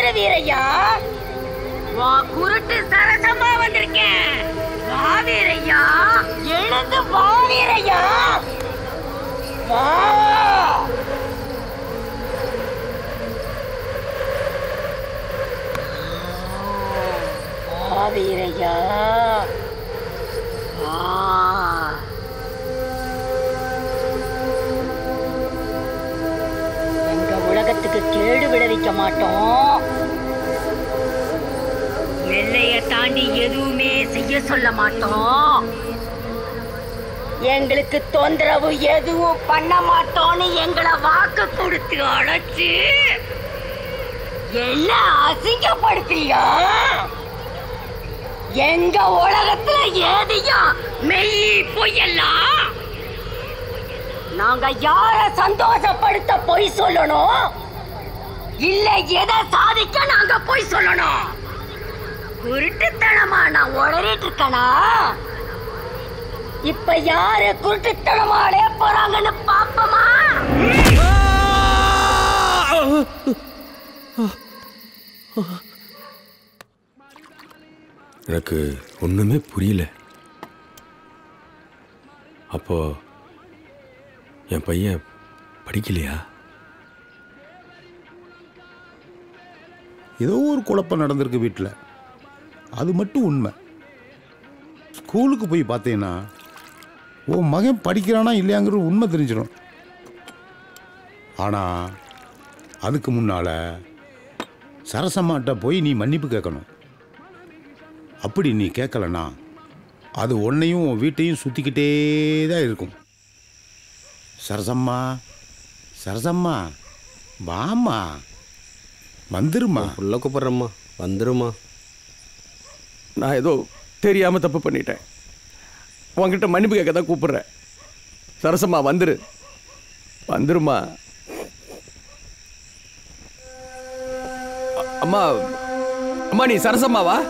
வந்துரு வீரையா வா குருட்டு சரசமா வந்திருக்கேன் வா வீரையா எழுந்து வா வீரையா வா வா வீரையா வா எங்க உலகத்துக்கு கேடு விளைவிக்க மாட்டோம் எல்லைய தாண்டி எதுவுமே செய்ய சொல்ல மாட்டோம் எங்களுக்கு தொந்தரவு எதுவும் பண்ண மாட்டோம்னு எங்களை வாக்கு கொடுத்து அழைச்சு எல்லாம் அசிங்கப்படுத்தியா எங்க உலகத்துல ஏதையும் மெய் பொய்யெல்லாம் நாங்க யார சந்தோஷப்படுத்த பொய் சொல்லணும் இல்ல எதை சாதிக்க நாங்க பொய் சொல்லணும் குருட்டுத்தனமா நான் உளறிட்டு இருக்கனா இப்ப யாரு குருட்டுத்தனமா அடைய போறாங்கன்னு பாப்போமா எனக்கு ஒன்றுமே புரியல அப்போ என் பையன் படிக்கலையா ஏதோ ஒரு குழப்பம் நடந்திருக்கு வீட்டில் அது மட்டும் உண்மை ஸ்கூலுக்கு போய் பார்த்தீங்கன்னா உன் மகன் படிக்கிறானா இல்லையாங்கிறது உண்மை தெரிஞ்சிடும் ஆனால் அதுக்கு முன்னால் சரசம்மாட்ட போய் நீ மன்னிப்பு கேட்கணும் அப்படி நீ கேட்கலனா அது உன்னையும் உன் வீட்டையும் சுற்றிக்கிட்டே தான் இருக்கும் சரசம்மா சரசம்மா வாம்மா வந்துருமா உள்ள கூப்பிட்றம்மா வந்துருமா நான் ஏதோ தெரியாமல் தப்பு பண்ணிட்டேன் உன்கிட்ட மன்னிப்பு கேட்க தான் கூப்பிடுறேன் சரசம்மா வந்துரு வந்துருமா அ- அம்மா அம்மா நீ சரசம்மாவா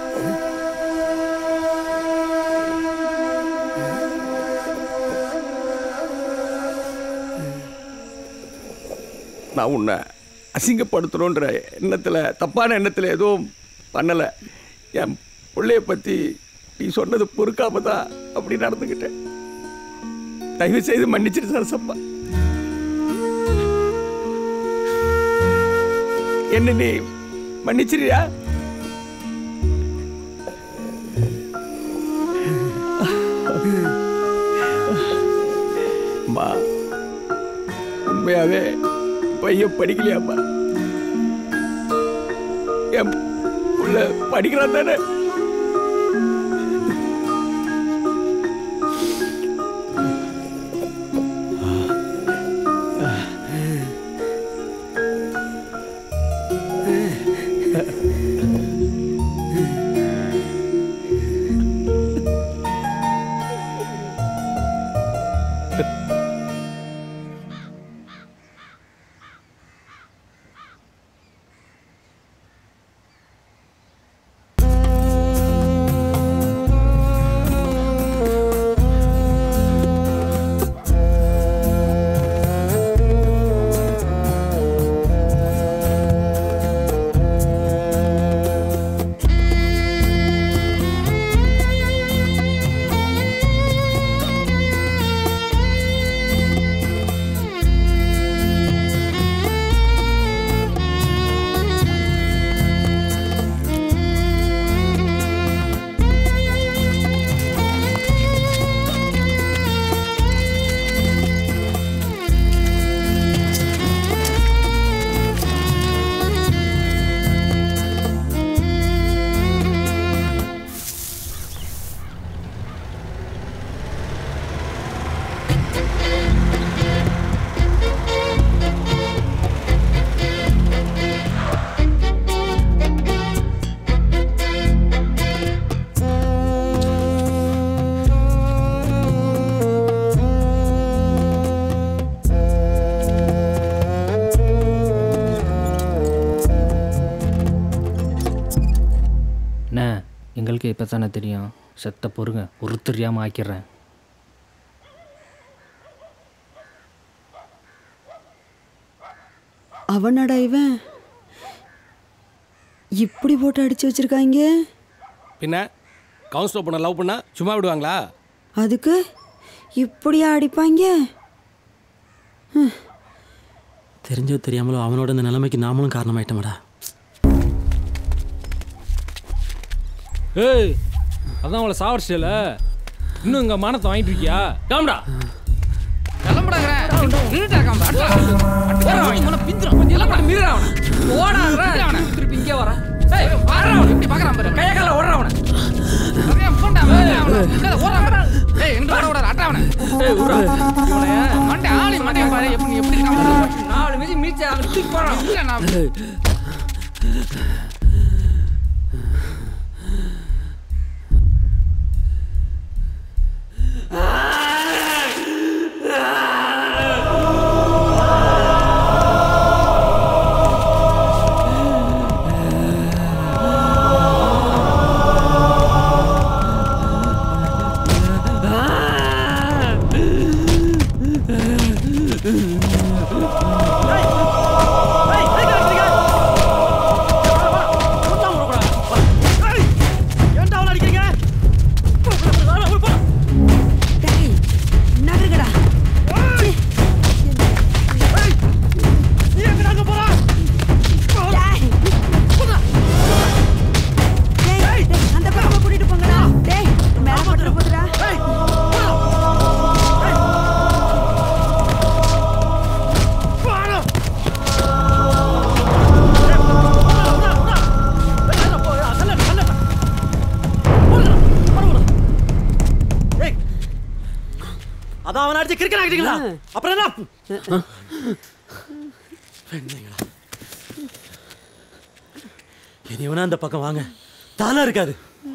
நான் உன்னை அசிங்கப்படுத்தணுன்ற எண்ணத்தில் தப்பான எண்ணத்தில் எதுவும் பண்ணலை என் பிள்ளைய பற்றி நீ சொன்னது பொறுக்காம தான் அப்படி நடந்துக்கிட்டேன் தயவு செய்து மன்னிச்சிரு சரசப்பா என்ன நீ மன்னிச்சிரியா அம்மா உண்மையாவே பையன் படிக்கலையாம்மா என் புள்ள படிக்கிறான் தானே அண்ணே எங்களுக்கு இப்போ தானே தெரியும் செத்த பொறுங்க ஒரு தெரியாமல் ஆக்கிடுறேன் அவனடா இவன் இப்படி போட்டு அடிச்சு வச்சிருக்காங்க பின்ன கவுன்சிலர் பொண்ணை லவ் பண்ணா சும்மா விடுவாங்களா அதுக்கு இப்படியா அடிப்பாங்க தெரிஞ்சோ தெரியாமலோ அவனோட இந்த நிலைமைக்கு நாமளும் காரணமாயிட்டோம்டா ஏய் அதான் அவளை சாவடிச்சிட்டல இன்னும் இங்க மானத்தை வாங்கிட்டு இருக்கியா கிளம்புடா ஏன்டா அவனை அடிக்கிறீங்க நகருங்கடா நீ எங்கடா அங்க போற டேய், அந்த பக்கமா கூட்டிட்டு போங்கடா டேய் மேல போட்டுற போதுடா அதான் அவனை அடிச்சு கிரிக்கெட் ஆகிட்டீங்களா அப்புறம் என்ன பெண்ணுங்களா. இனி வேணா அந்த பக்கம் வாங்க தானா இருக்காது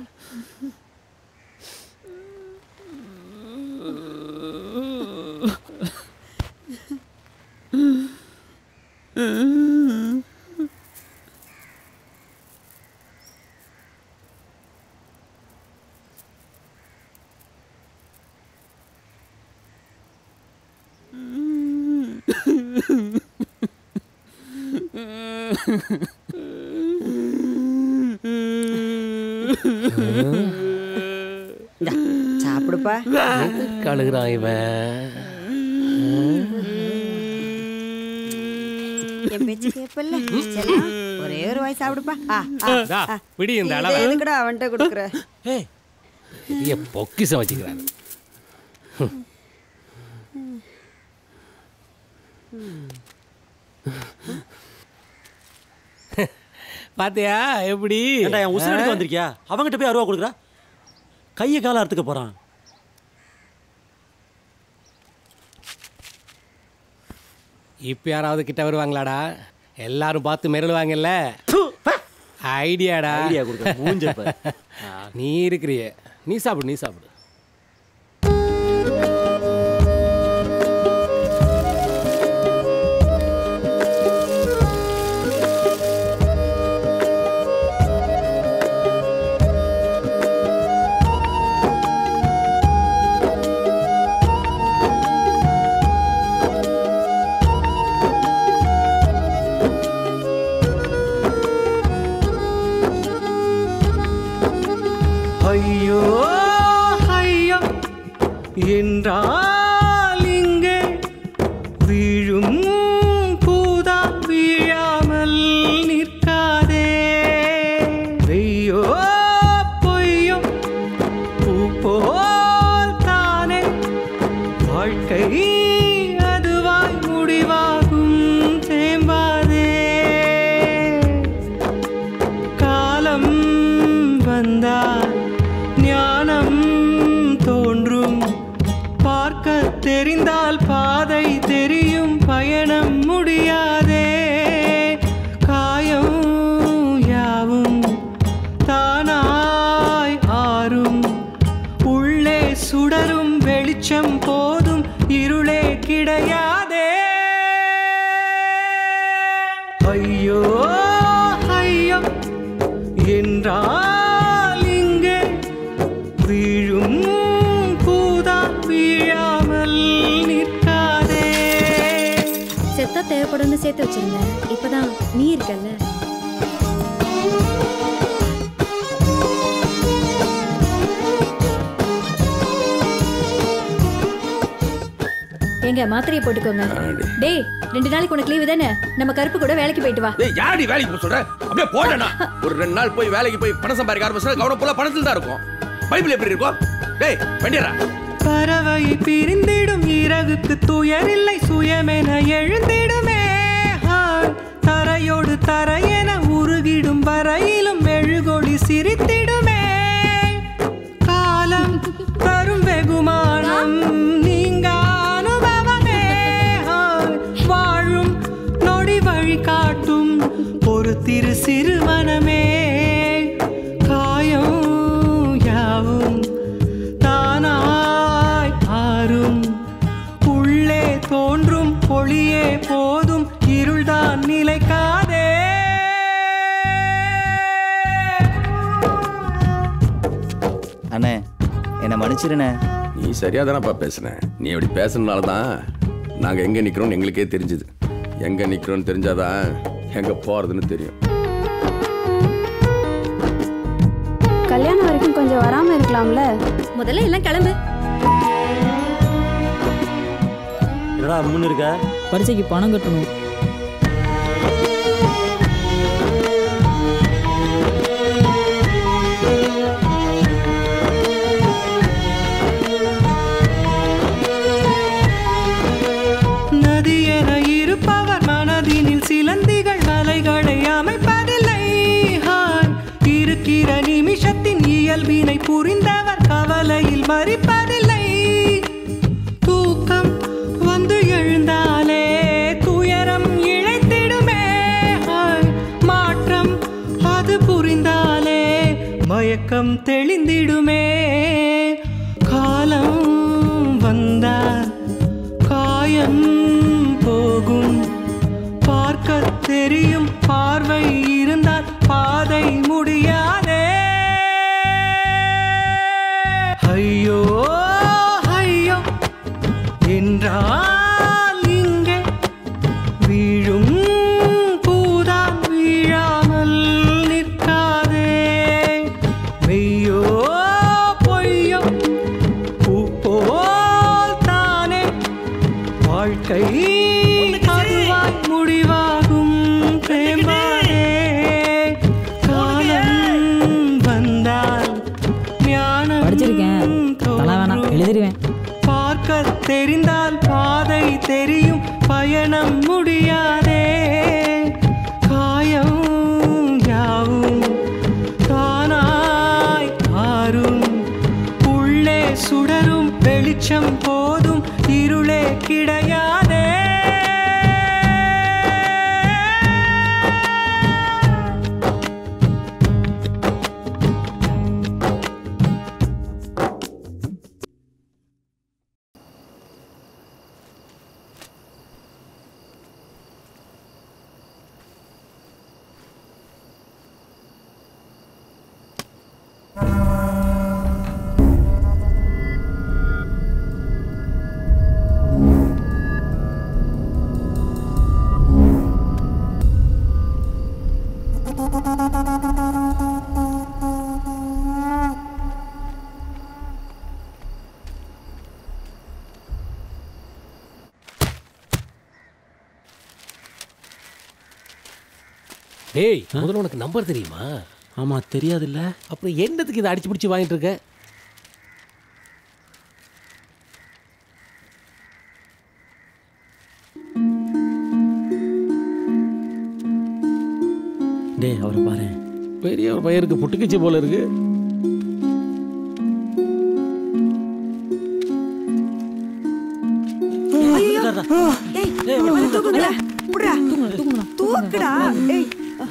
இந்தா, சாப்பிடுப்பா கழுகுறான் இவன் என் பேச்சு கேப்பல்ல செல்லம், ஒரே ஒரு வாய் சாப்பிடுப்பா ஆ, ஆ, தா, ஆ. பிடி இந்த இதை அளவை. எதுக்குடா அவன்கிட்ட கொடுக்குற பெரிய பொக்கிசம் வச்சுக்கிறாரு பாத்தியா எப்படி ஏன்டா என் உசுறு எடுக்க வந்திருக்கியா அவங்கிட்ட போய் அருவா கொடுக்குறா கையை காலை அறுத்துக்க போறான் இப்ப யாராவது கிட்ட வருவாங்களாடா எல்லாரும் பார்த்து மிரளுவாங்கல்ல ஐடியாடா ஐடியா கொடுக்க, மூஞ்ச பாரு. நீ இருக்கிறிய நீ சாப்பிடு நீ சாப்பிடு ஐயோ ஐயோ என்றால் இங்கே வீழும் பூதா வீழாமல் நிற்காதே வெய்யோ பொய்யோ பூ போல் தானே வாழ்க்கை அதுவாய் முடிவாகும் தேம்பாதே காலம் வந்தால் ஞானம் தோன்றும் பார்க்க தெரிந்தால் பாதை தெரியும் பயணம் முடியாதே காயம் யாவும் தானாய் ஆறும் உள்ளே சுடரும் வெளிச்சம் போதும் இருளே கிடையாதே ஐயோ ஐயோ என்றால் இங்கே வீழும் பூதா வீழாமல் நிற்காதே செத்தா தேவைப்படும்னு சேர்த்து வச்சிருந்தேன் இப்பதான் நீ இருக்கல்ல எங்க மாத்திரையை போட்டுக்கோங்க டேய் ரெண்டு நாளைக்கு உனக்கு லீவு தானே நம்ம கருப்பு கூட வேலைக்கு போயிட்டு வா ஏய் யாடி வேலைக்கு போக சொல்ற அப்படியே போடனா ஒரு ரெண்டு நாள் போய் வேலைக்கு போய் பணம் சம்பாதிக்க ஆரம்பிச்சா கவனம் ஃபுல்லா பணத்துல தான் இருக்கும் பைபிள் எப்படி இருக்கும் டேய் வண்டியரா பறவை பிரிந்திடும் இறகுக்கு துயரில்லை சுயமென எழுந்திடுமே ஆண் தரையோடு தரையென உருகிடும் வரையிலும் மெழுகொடி சிரித்திடுமே காலம் தரும் வெகுமானம் நீங்க அனுபவமே ஆண் வாழும் நொடி வழி காட்டும் ஒரு திரு சிறுவனமே காயம் யாவும் தானாய் ஆறும் உள்ளே தோன்றும் ஒளியே போதும் இருள்தான் நிலைக்காதே அண்ணே என்னை மன்னிச்சிருண்ணே நீ சரியா தானப்பா பேசுன நீ அப்படி பேசுனனால தான் நாங்க எங்க நிக்கிறோம்னு எங்களுக்கே தெரிஞ்சுது எங்க நிக்கிறோம்னு தெரிஞ்சாதான் எங்க போறதுன்னு தெரியும் கல்யாணம் வரைக்கும் கொஞ்சம் வராம இருக்கலாம்ல முதல்ல எல்லாம் கிளம்பு என்னடா முன்னு இருக்க பரீட்சைக்கு பணம் கட்டணும் நதி என இருப்பவர் மனதினில் சிலந்திகள் மலைகளை அமைப்பதில்லை ஹாய் இருக்கிற நிமிஷத்தின் இயல்பினை புரிந்தவர் கவலையில் மறிப்பதில்லை தூக்கம் வந்து எழுந்தாலே துயரம் இழைத்திடுமே ஹாய் மாற்றம் அது புரிந்தாலே மயக்கம் தெளிந்திடுமே காலம் வந்தால் காயம் போகும் பார்க்க தெரியும் பார்வை இருந்தால் பாதை முடியாதே ஐயோ ஐயோ என்றால் இங்கே வீழும் பூதான் வீழாமல் நிற்காதே மெய்யோ பொய்யோ பூ போல் தானே வாழ்க்கை அதுவாய் முடிவாகும் பிரேமானே காலம் வந்தால் ஞானம் படிச்சிருக்கேன் தலை வேணாம் எழுதிருவேன் பார்க்க தெரிந்தால் பாதை தெரியும் பயணம் முடியாதே காயம் யாவும் தானாய் ஆறும் உள்ளே சுடரும் வெளிச்சம் போதும் இருளே கிடையாதே டேய் முதல்ல உனக்கு நம்பர் தெரியுமா ஆமா தெரியாதுல்ல அப்புறம் என்னத்துக்கு இதை அடிச்சு பிடிச்சி வாங்கிட்டு இருக்க டேய் அவரை பாரு பெரிய ஒரு பையனுக்கு புட்டுக்குச்சி போல இருக்கு தூக்குடா ஏய்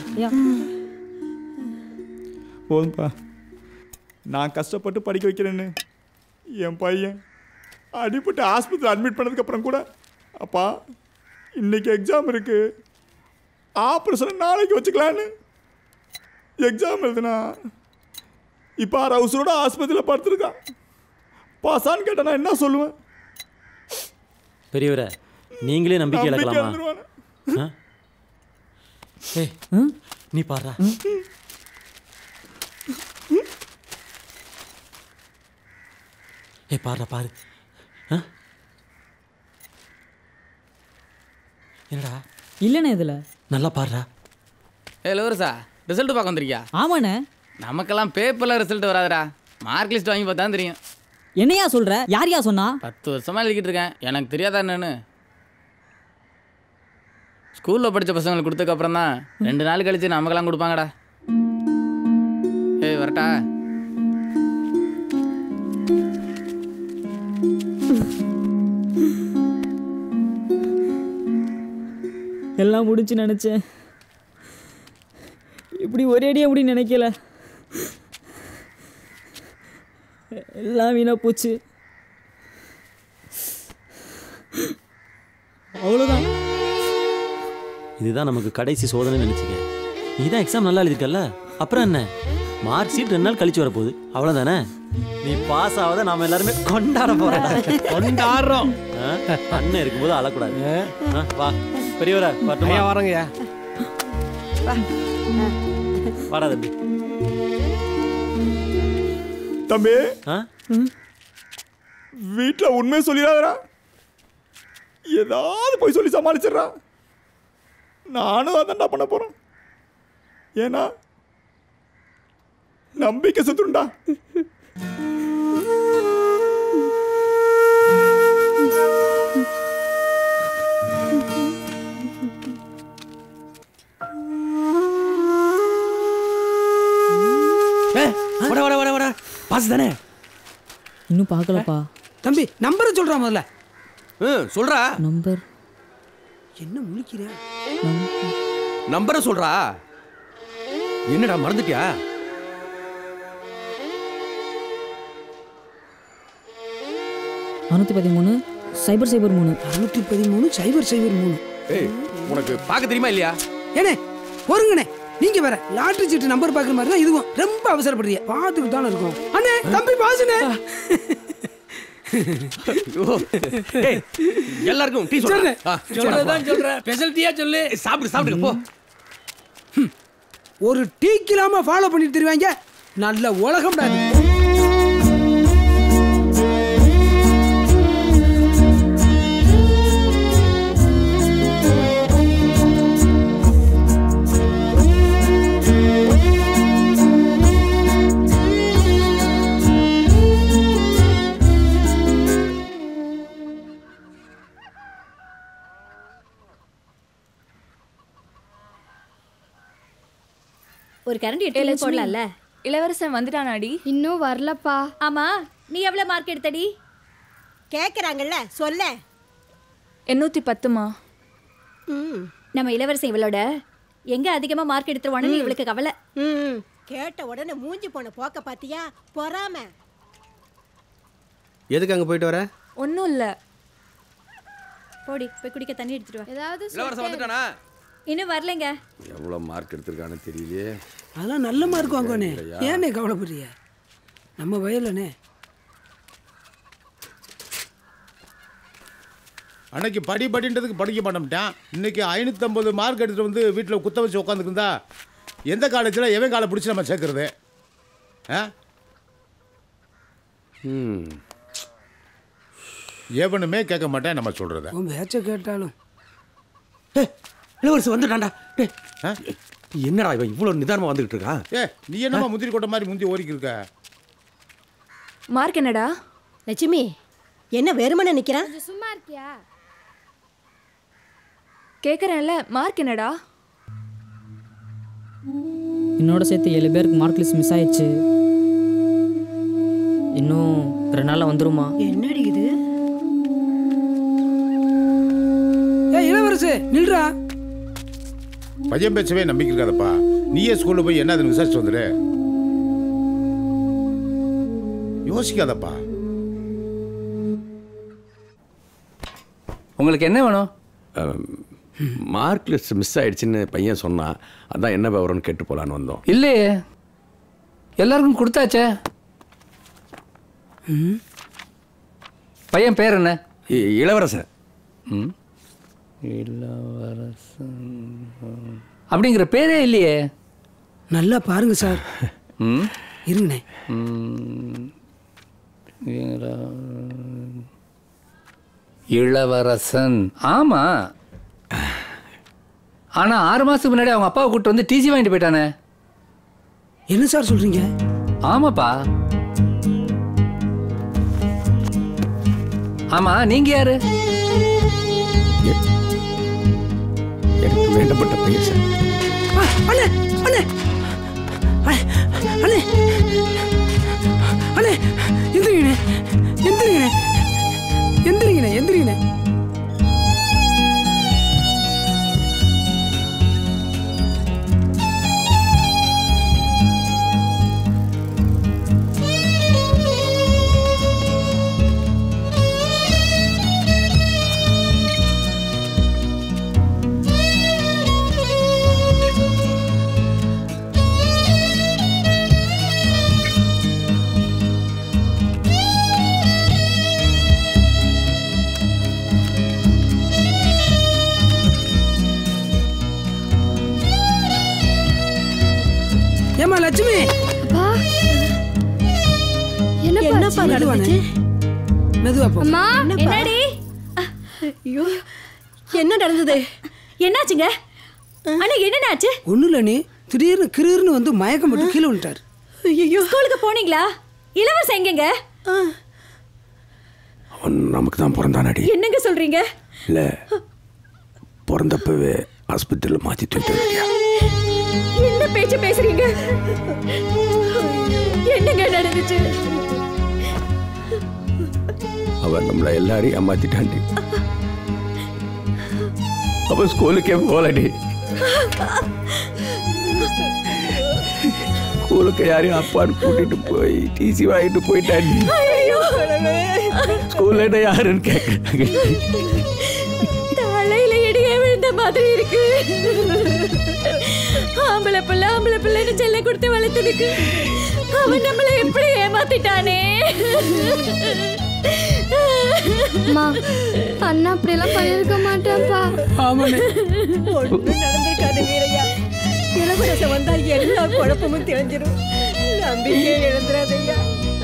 போதும்ப்பா நான் கஷ்டப்பட்டு படிக்க வைக்கிறேன்னு என் பையன் அடிபட்டு ஆஸ்பத்திரி அட்மிட் பண்ணதுக்கப்புறம் கூட அப்பா இன்னைக்கு எக்ஸாம் இருக்கு ஆப்ரேஷன் நாளைக்கு வச்சுக்கலான்னு எக்ஸாம் எழுதுனா இப்போ ஆறு அவசரோட ஆஸ்பத்திரியில் படுத்துருக்கான் பாசான்னு கேட்டா நான் என்ன சொல்லுவேன் பெரியவரே நீங்களே நம்பிக்கை நம்பிக்கை இழக்கலாமா வந்துருவானே. ஆ? ஏய் நீ பாடுறா ஏய் பாடுறா பாரு ஆ? என்னடா இல்லைண்ணே இதில் நல்லா பாடுறா ஏ லவரசா ரிசல்ட் பார்க்க வந்திருக்கியா ஆமாண்ணே நமக்கெல்லாம் பேப்பரில் ரிசல்ட் வராதுடா மார்க் லிஸ்ட் வாங்கி பார்த்தா தெரியும் என்னையா சொல்ற யாரையா சொன்னா பத்து வருஷமா எழுதிக்கிட்டு இருக்கேன் எனக்கு தெரியாதா என்னன்னு ஸ்கூலில் படித்த பசங்களுக்கு கொடுத்ததுக்கப்புறம் தான் ரெண்டு நாள் கழிச்சு நமக்கெல்லாம் கொடுப்பாங்கடா ஏய் வரட்டா எல்லாம் முடிஞ்சு நினச்சேன் இப்படி ஒரேடியாக அப்படி நினைக்கல எல்லாம் வீணாக போச்சு அவ்வளோதான் இதுதான் நமக்கு கடைசி சோதனை நினச்சிக்க நீ தான் எக்ஸாம் நல்லா எழுதிருக்கல்ல அப்புறம் என்ன மார்க் ஷீட் ரெண்டு நாள் கழிச்சு வரப்போகுது அவ்வளோதானே நீ பாஸ் ஆகாத நாம எல்லாருமே கொண்டாட போறோம் கொண்டாடுறோம் அண்ணன் இருக்கும்போது அழக்கூடாது ஆ, வா பெரியவரா வரட்டுமா ஐயா, வரேங்கய்யா. வாடா தம்பி தம்பி வீட்டில் உண்மையை சொல்லிடாதடா ஏதாவது போய் சொல்லி சமாளிச்சிடுறா நானும் அதான்டா பண்ண போறேன் ஏன்னா நம்பிக்கை சுத்துண்டா வட வட வட வட பாஸ் தானே இன்னும் பார்க்கலப்பா தம்பி நம்பரை சொல்றா முதல்ல ம் சொல்றா நம்பர் என்ன முழிக்கிற நம்பரை சொல்றா என்னடா மறந்துட்டியா நானூற்றி பதிமூணு சைபர் சைபர் மூணு நானூற்றி பதிமூணு சைபர் சைபர் மூணு ஏய் உனக்கு பார்க்க தெரியுமா இல்லையா ஏனே பொறுங்கண்ணே நீங்க வேற லாட்டரி சீட்டு நம்பர் பார்க்குற மாதிரி தான் இதுவும் ரொம்ப அவசரப்படுறீங்க பார்த்துக்கிட்டு தானே இருக்கும் அண்ணே தம்பி பாசுனே ஐயோ. ஏய், எல்லாருக்கும் டீ சொல்றேன் சொல்றேன் சொல்றேன் ஸ்பெஷல் சொல்லு சாப்பிடு சாப்பிடுங்க போ ஒரு டீக்கு இல்லாம ஃபாலோ பண்ணிட்டு தெரிவாங்க நல்ல உலகம்டா இது. ஒரு கரண்டி எடுத்து போடலாம்ல இளவரசன் வந்துட்டானாடி இன்னும் வரலப்பா ஆமா நீ எவ்வளவு மார்க் எடுத்தடி கேக்குறாங்கல்ல சொல்ல எண்ணூத்தி பத்துமா நம்ம இளவரசன் இவளோட எங்க அதிகமா மார்க் எடுத்துருவானு இவளுக்கு கவலை ம் கேட்ட உடனே மூஞ்சி போன போக்க பாத்தியா பொறாம எதுக்கு அங்கே போயிட்டு வர ஒன்றும் இல்லை போடி போய் குடிக்க தண்ணி எடுத்துட்டு வா ஏதாவது இளவரசன் வந்துட்டானா இன்னும் வரலைங்க எவ்வளோ மார்க் எடுத்திருக்கான்னு தெரியலையே அதெல்லாம் நல்ல மார்க் வாங்குவானே இல்லையா? ஏனே கவலைப்படுறிய நம்ம வயலனே அன்னைக்கு படி படின்றதுக்கு படிக்க மாட்டோம்ட்டான் இன்னைக்கு ஐநூற்றம்பது மார்க் எடுத்துட்டு வந்து வீட்டில் குத்த வச்சு உட்காந்துருந்தா எந்த காலேஜில் எவன் காலை பிடிச்சி நம்ம சேர்க்கறது ஆ ம் எவனுமே கேட்க மாட்டேன் நம்ம சொல்கிறத உன் பேச்ச கேட்டாலும் இளவரசன் வந்துட்டான்டா டேய், என்னடா இவன் இவ்வளோ நிதானமாக வந்துகிட்டு இருக்கான் ஏ நீ என்னம்மா முந்திரி கொட்டை மாதிரி முந்தி ஓடிக்கி இருக்க மார்க் என்னடா லட்சுமி என்ன வெறுமனே நிக்கிறான் கொஞ்சம் சும்மா இருக்கியா கேட்குறேன்ல மார்க் என்னடா என்னோட சேர்த்து ஏழு பேருக்கு மார்க் லிஸ்ட் மிஸ் ஆயிடுச்சு இன்னும் ரெண்டு நாளில் வந்துருமா என்னடி இது ஏ இளவரசு நில்றா பையன் பேச்சவே நம்பிக்கை இருக்காதப்பா நீயே ஸ்கூலில் போய் என்ன அதுன்னு விசாரிச்சு வந்துடு யோசிக்காதப்பா உங்களுக்கு என்ன வேணும் மார்க் லிஸ்ட் மிஸ் ஆயிடுச்சுன்னு பையன் சொன்னான் அதான் என்ன விவரம்னு கேட்டு போலான்னு வந்தோம் இல்லையே எல்லாருக்கும் கொடுத்தாச்சே பையன் பேர் என்ன இ- இளவரசன் ம் இளவரசன் அப்படிங்கிற பேரே இல்லையே நல்லா பாருங்க சார் ம் இருங்கண்ணே ம். இள- இளவரசன் ஆமா ஆனா ஆறு மாசத்துக்கு முன்னாடி அவங்க அப்பாவை கூட்டு வந்து டிசி வாங்கிட்டு போயிட்டானே என்ன சார் சொல்றீங்க ஆமாப்பா ஆமா நீங்க யாரு எனக்கு வேண்டப்பட்ட பையன் சார் ஆ, அண்ணே அண்ணே அண்ணே, அண்ணே அண்ணே எந்திரிங்கண்ணே எந்திரிங்கண்ணே எந்திரிங்கண்ணே எந்திரிங்கண்ணே ஏமா லட்சுமி என்னப்பா நடந்துச்சு மெதுவா போ அம்மா என்னடி ஐயோ என்ன நடந்தது என்னாச்சுங்க அண்ணா என்னன்னாச்சு ஒன்றும் இல்லை நீ திடீர்னு கிருன்னு வந்து மயக்கம் போட்டு கீழே விட்டார் ஐயோ ஸ்கூலுக்கு போனீங்களா இளவரசன் எங்கங்க அவன் நமக்கு தான் பிறந்தானடி என்னங்க சொல்றீங்க இல்லை பிறந்தப்பவே ஆஸ்பத்திரியில் மாற்றி தூக்கிட்டு வந்துட்டியா என்ன பேச்சு பேசுறீங்க என்னங்க நடந்துச்சு அவன் நம்மளை எல்லாரையும் ஏமாத்திட்டாண்டி அவன் ஸ்கூலுக்கே போகலடி ஸ்கூலுக்கு யாரையும் அப்பான்னு கூட்டிட்டு போய் டிசி வாங்கிட்டு போயிட்டாண்டி ஐயோ ஸ்கூல்ல என்ன யாருன்னு கேட்குறாங்க தலையில இடியே விழுந்த மாதிரி இருக்கு ஆம்பளை பிள்ளை ஆம்பளை பிள்ளைன்னு செல்ல கொடுத்து வளர்த்ததுக்கு அவன் நம்மளை எப்படி ஏமாத்திட்டானே அம்மா அண்ணா அப்படியெல்லாம் பண்ணிருக்க மாட்டேன்ப்பா ஆமாண்ணே ஒண்ணும் நடந்திருக்காது வீரையா இளவரசன் வந்தா எல்லா குழப்பமும் தெரிஞ்சிடும் நம்பிக்கை இழந்துடாதையா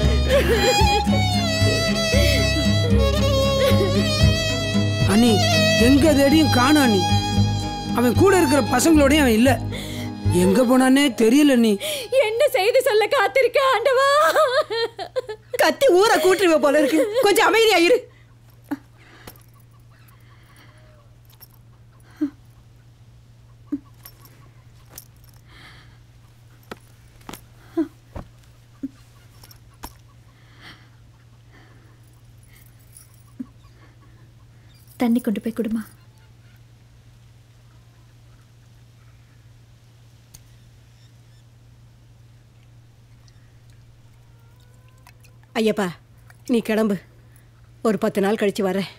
அண்ணி எங்க தேடியும் காணோம் அண்ணி அவன் கூட இருக்கிற பசங்களோடயும் அவன் இல்ல எங்க போனானே தெரியல நீ என்ன செய்தி சொல்ல காத்திருக்க ஆண்டவா கத்தி ஊரை கூட்டுருவ போல இருக்கு கொஞ்சம் அமைதியா இரு தண்ணி கொண்டு போய் கொடுமா ஐயப்பா நீ கிளம்பு ஒரு பத்து நாள் கழிச்சு வரேன்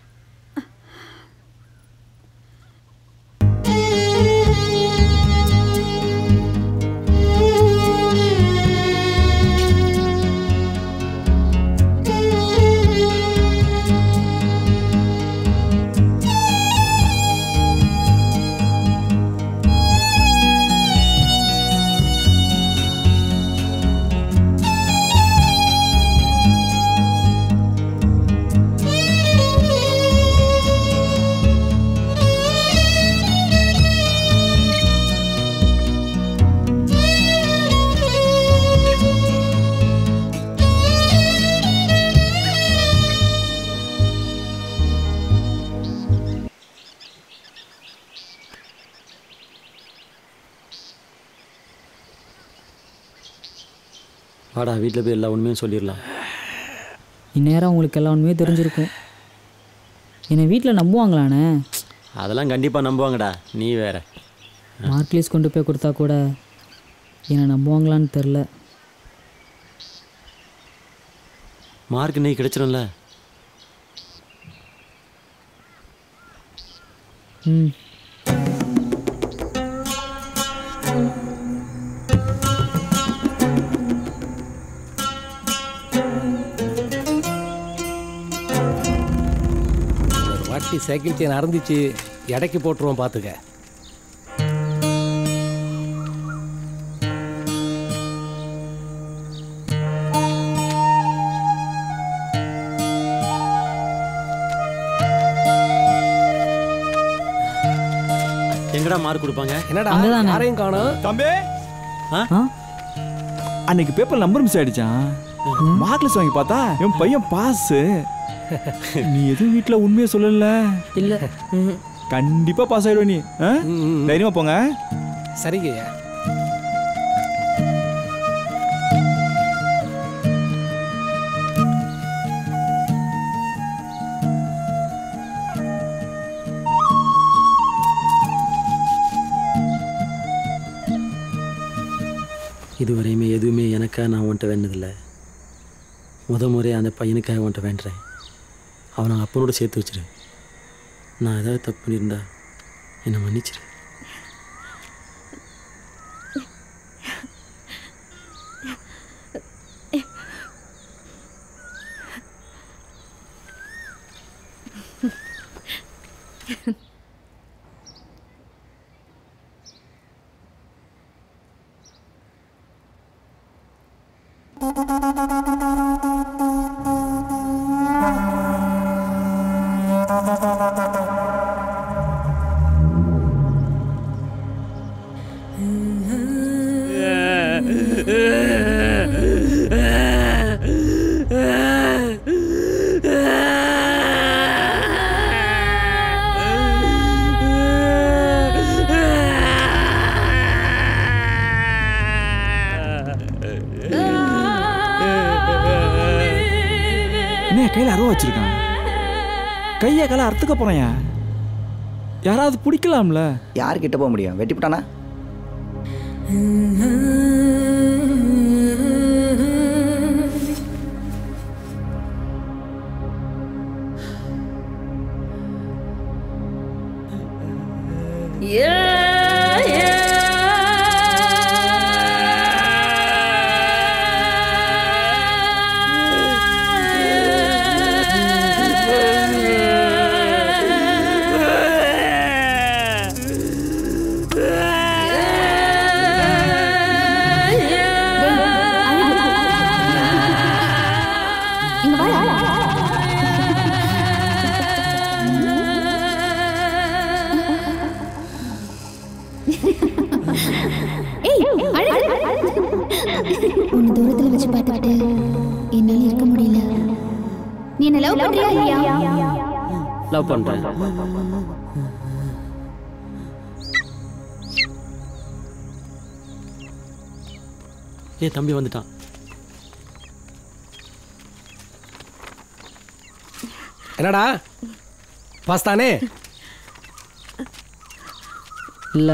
வாடா வீட்டில் போய் எல்லா உண்மையும் சொல்லிடலாம் இந்நேரம் உங்களுக்கு எல்லா உண்மையும் தெரிஞ்சிருக்கும் என்னை வீட்டில் நம்புவாங்களாண்ணே அதெல்லாம் கண்டிப்பாக நம்புவாங்கடா நீ வேற மார்க் லிஸ்ட் கொண்டு போய் கொடுத்தா கூட என்னை நம்புவாங்களான்னு தெரில மார்க் நீ கிடைச்சிரும்ல ம் ஒரு வாட்டி சைக்கிள் செயின் அறந்துச்சு எடைக்கு போட்டுருவோம் பார்த்துக்க எங்கடா மார்க் கொடுப்பாங்க என்னடா அங்கதானே. யாரையும் காணோம் தம்பி ஆ? அன்னைக்கு பேப்பர் நம்பர் மிஸ் ஆயிடுச்சான் மார்க் லிஸ்ட் வாங்கி பார்த்தா என் பையன் பாஸ் நீ எதுவும் வீட்ல உண்மையை சொல்லல இல்ல கண்டிப்பா பாஸ் ஆயிடுவ நீ ஆ? தைரியமா போங்க சரிங்க இதுவரையுமே எதுவுமே எனக்காக நான் உன்ட்ட வேண்டதில்லை முத முறை அந்த பையனுக்காக உன்ட்ட வேண்டுறேன் அவனை அப்பனோட சேர்த்து வச்சிரு நான் ஏதாவது தப்பு பண்ணியிருந்தா என்னை மன்னிச்சிரு என்ன கையில அருவா வச்சிருக்கான் கையை கால அறுத்துக்க போறேன் யாராவது பிடிக்கலாம்ல யார் கிட்ட போக முடியும் வெட்டிவிட்டானா உன்னை தூரத்துல வச்சு பார்த்துக்கிட்டு என்னால இருக்க முடியல நீ என்ன லவ் பண்றியா இல்லையா லவ் பண்ணுறேன் ஏய் தம்பி வந்துட்டான் என்னடா பாஸ் தானே இல்லை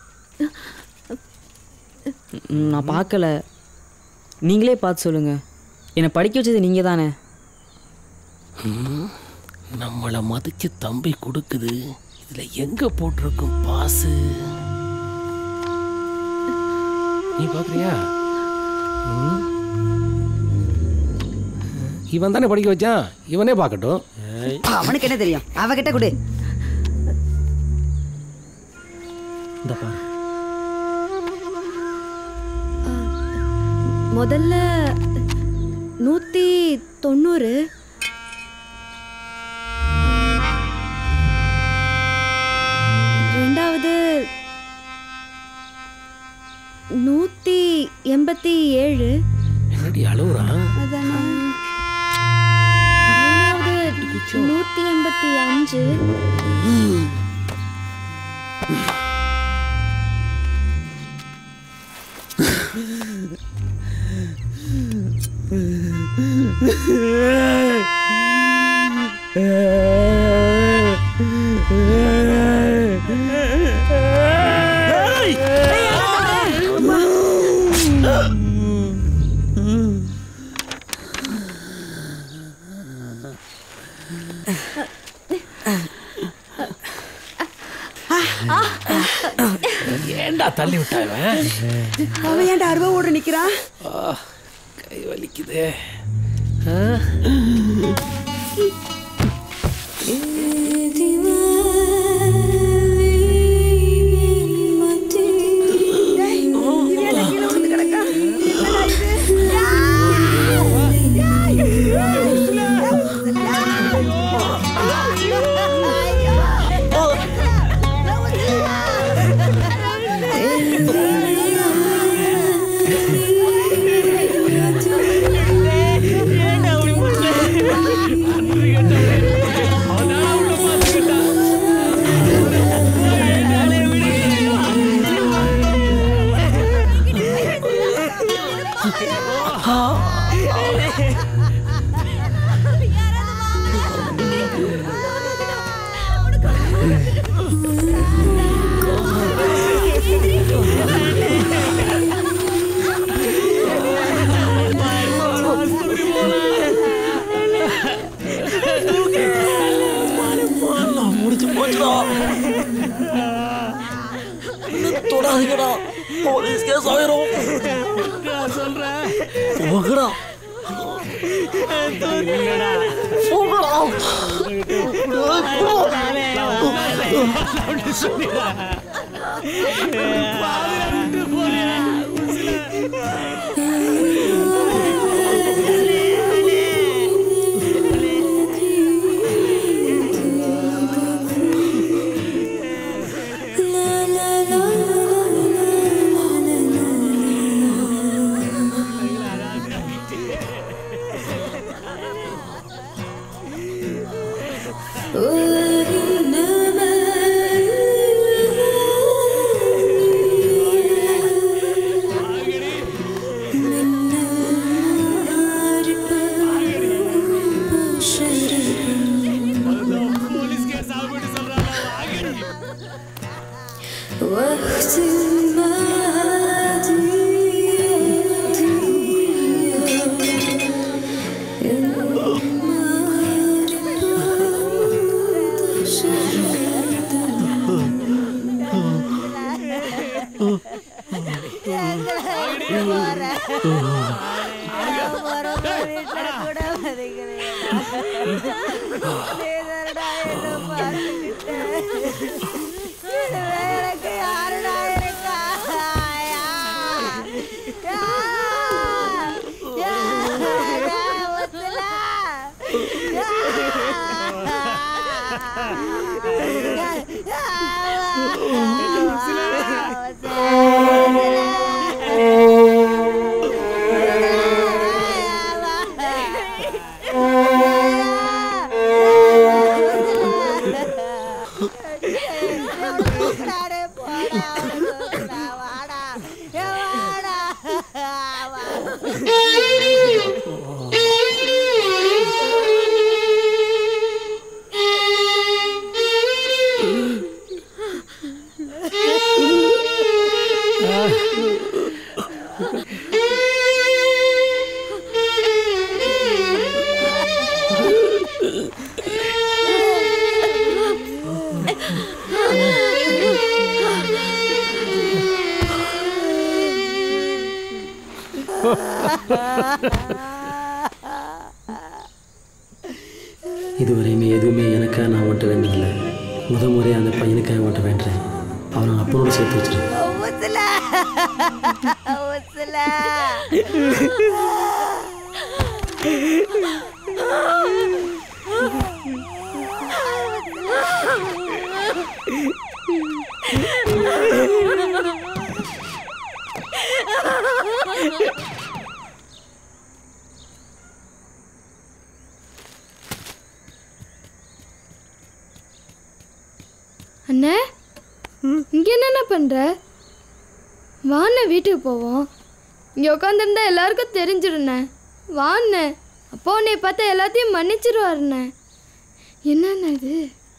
நான் பார்க்கல நீங்களே பார்த்து சொல்லுங்க என்னை படிக்க வச்சது நீங்கள் தானே ம், நம்மளை மதிச்சு தம்பி கொடுக்குது இதுல எங்க போட்டிருக்கும் பாசு நீ பாக்குறியா ம். இவன் தானே படிக்க வச்சான் இவனே பார்க்கட்டும் அவனுக்கு என்ன தெரியும் அவகிட்ட கொடு இந்த பாரு முதல்ல நூற்றி தொண்ணூறு ரெண்டாவது நூற்றி எண்பத்தி ஏழு என்னடி அழுவுறான் அதானே மூணாவது நூற்றி எண்பத்தி அஞ்சு ஏன்டா தள்ளி விட்டா இவன் அவன் ஏன்டா அருவா ஓட நிக்கிறான் ஆ, கை வலிக்குதே ஆ? ஐயோ போச்சுடா இன்னும் தொடாதீங்கடா போலீஸ் கேஸ் ஆயிரும் சொல்றேன் போகடா போகடா அப்படி சொல்லிடா பாதுகாப்பு போறேன் போலீஸ் கேஸ் ஆகும்னு சொல்றாங்க وقت ما எனக்கு யாருடா இருக்கா யா. யா. யா. யா, ஒத்துல. யா. யா. இதுவரையுமே எதுவுமே எனக்காக நான் உன்ட்ட வேண்டதில்லை முத முறையாக அந்த பையனுக்காக உன்ட்ட வேண்டுறேன் அவனை அப்பனோட சேர்த்து வச்சிரு ஒத்துல. ஒத்துல. அண்ணே இங்க என்னென்ன பண்ற வாண்ணே வீட்டுக்கு போவோம் இங்க உட்காந்துருந்தா எல்லாருக்கும் தெரிஞ்சிருண்ணே வாண்ணே அப்போ உன்னை பார்த்தா எல்லாத்தையும் மன்னிச்சிருவாருண்ணே என்னண்ணே இது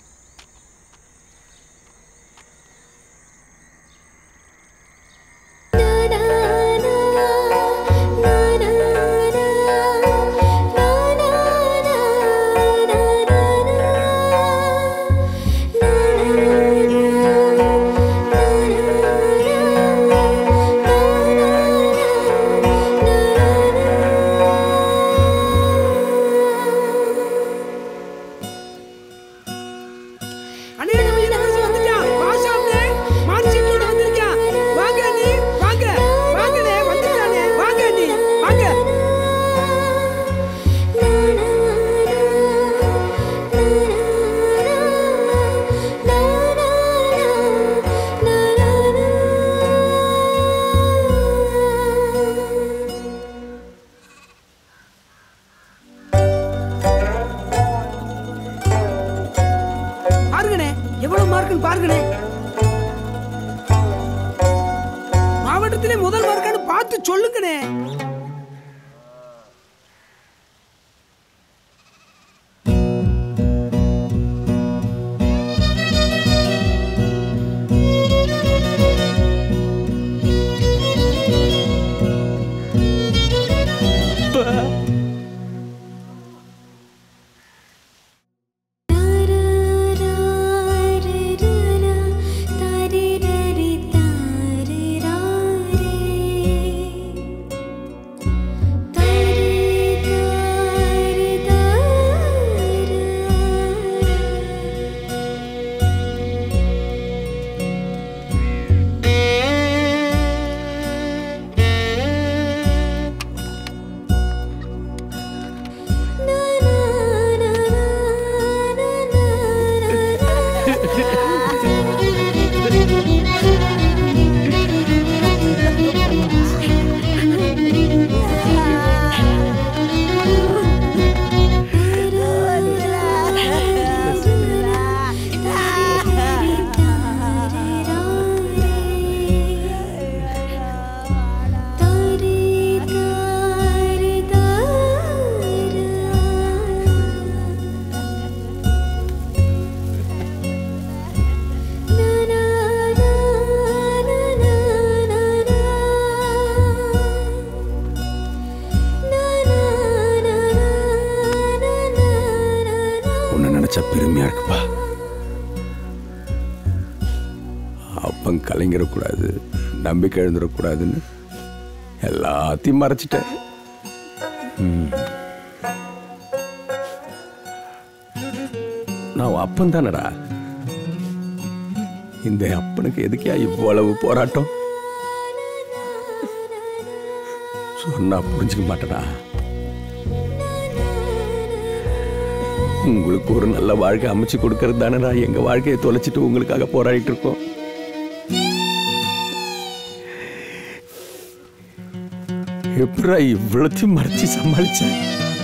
அண்ணே நம்ம இளவரசி வந்துட்டான் மாஷா அண்ணே மான்சிட்டோட வந்திருக்கான் வாங்க அண்ணி வாங்க வாங்கண்ணே வந்துட்டானே வாங்க அண்ணி வாங்க பாருங்கண்ணே எவ்வளவு மார்க்குன்னு பாருங்கண்ணே மாவட்டத்திலே முதல் மார்க்கான்னு பார்த்து சொல்லுங்கண்ணே na நினைச்சா பெருமையா இருக்குப்பா அப்பன் கலைஞரக்கூடாது நம்பிக்கை எழுந்துடக்கூடாதுன்னு எல்லாத்தையும் மறைச்சிட்டேன் ம். நான் உன் அப்பன் தானடா இந்த அப்பனுக்கு எதுக்கியா இவ்வளவு போராட்டம் சொன்னா புரிஞ்சுக்க மாட்டேடா உங்களுக்கு ஒரு நல்ல வாழ்க்கை அமைச்சு கொடுக்கறது தானடா எங்க வாழ்க்கையை தொலைச்சிட்டு உங்களுக்காக போராடிட்டு இருக்கோம் எப்படா இவ்வளத்தையும் மறைச்சு சமாளிச்சேன்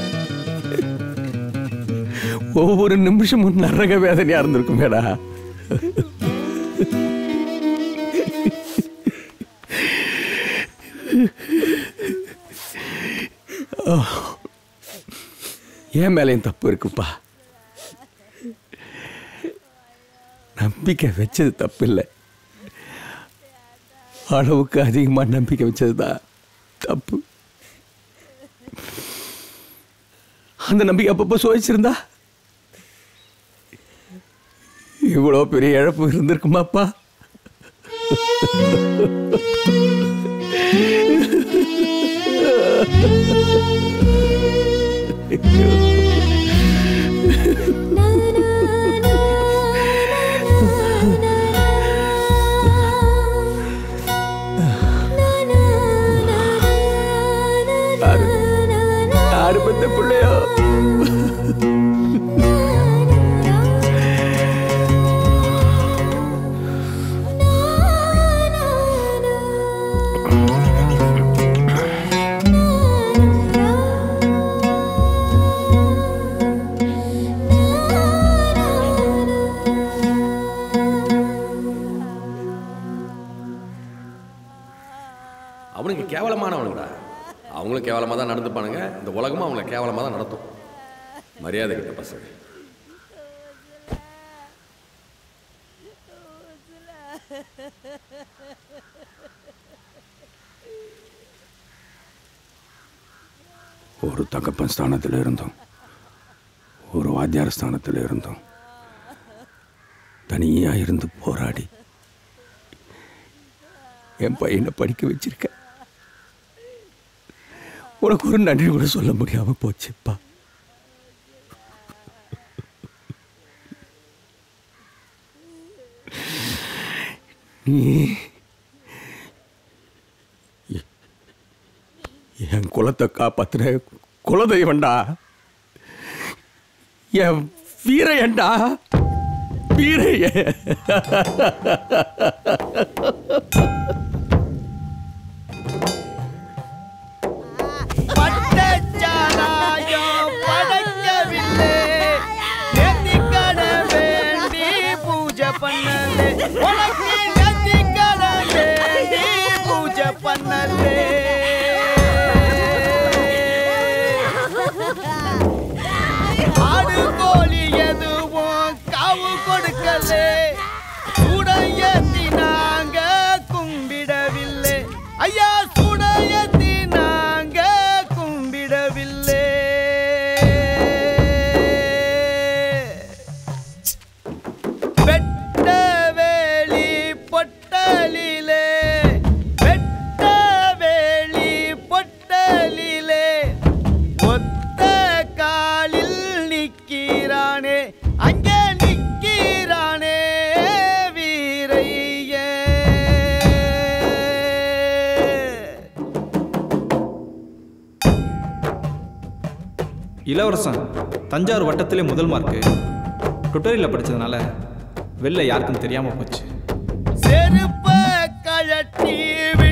ஒவ்வொரு நிமிஷமும் நரக வேதனையா இருந்திருக்குமேடா ஓ. என் மேலேயும் தப்பு இருக்குப்பா நம்பிக்கை வச்சது தப்பு இல்லை அளவுக்கு அதிகமாக நம்பிக்கை வச்சதுதான் தப்பு அந்த நம்பிக்கை அப்பப்போ சோதிச்சிருந்தா இவ்வளோ பெரிய இழப்பு இருந்திருக்குமாப்பா யாரு யாரு பெத்த பிள்ளையோ அவனுக்கு கேவலமானவனுடா அவங்களும் கேவலமாக தான் நடந்துப்பானுங்க இந்த உலகமும் அவங்கள கேவலமாக தான் நடத்தும் மரியாதை கிட்ட பசங்க ஒரு தகப்பன் ஸ்தானத்தில் இருந்தோம் ஒரு வாத்தியார் ஸ்தானத்தில் இருந்தோம் தனியாக இருந்து போராடி என் பையனை படிக்க வச்சிருக்கேன் உனக்கு ஒரு நன்றி கூட சொல்ல முடியாம போச்சுப்பா நீ என் குலத்தை காப்பாத்துற குலதெய்வம்டா என் வீரையன்டா வீரைய பட்டச்சாராயம் படைக்கவில்லை நெத்திக்கட வேண்டி பூஜை பண்ணலே உனக்கு நெத்திக்கட வேண்டி பூஜை பண்ணலே ஆடு கோழி எதுவும் காவு கொடுக்கலே சுடையத்தி நாங்க கும்பிடவில்லை ஐயா சுடையத்தி நாங்க கும்பிடவில்லை வெட்ட வேலி பொட்டலிலே வெட்ட வேலி பொட்டலிலே ஒத்த காலில் நிக்கிறானே அங்கே நிக்கிறானே வீரைய இளவரசன் தஞ்சாவூர் வட்டத்திலே முதல் மார்க்கு டுட்டோரியலில் படித்ததுனால வெளில யாருக்கும் தெரியாமல் போச்சு செருப்ப கழட்டி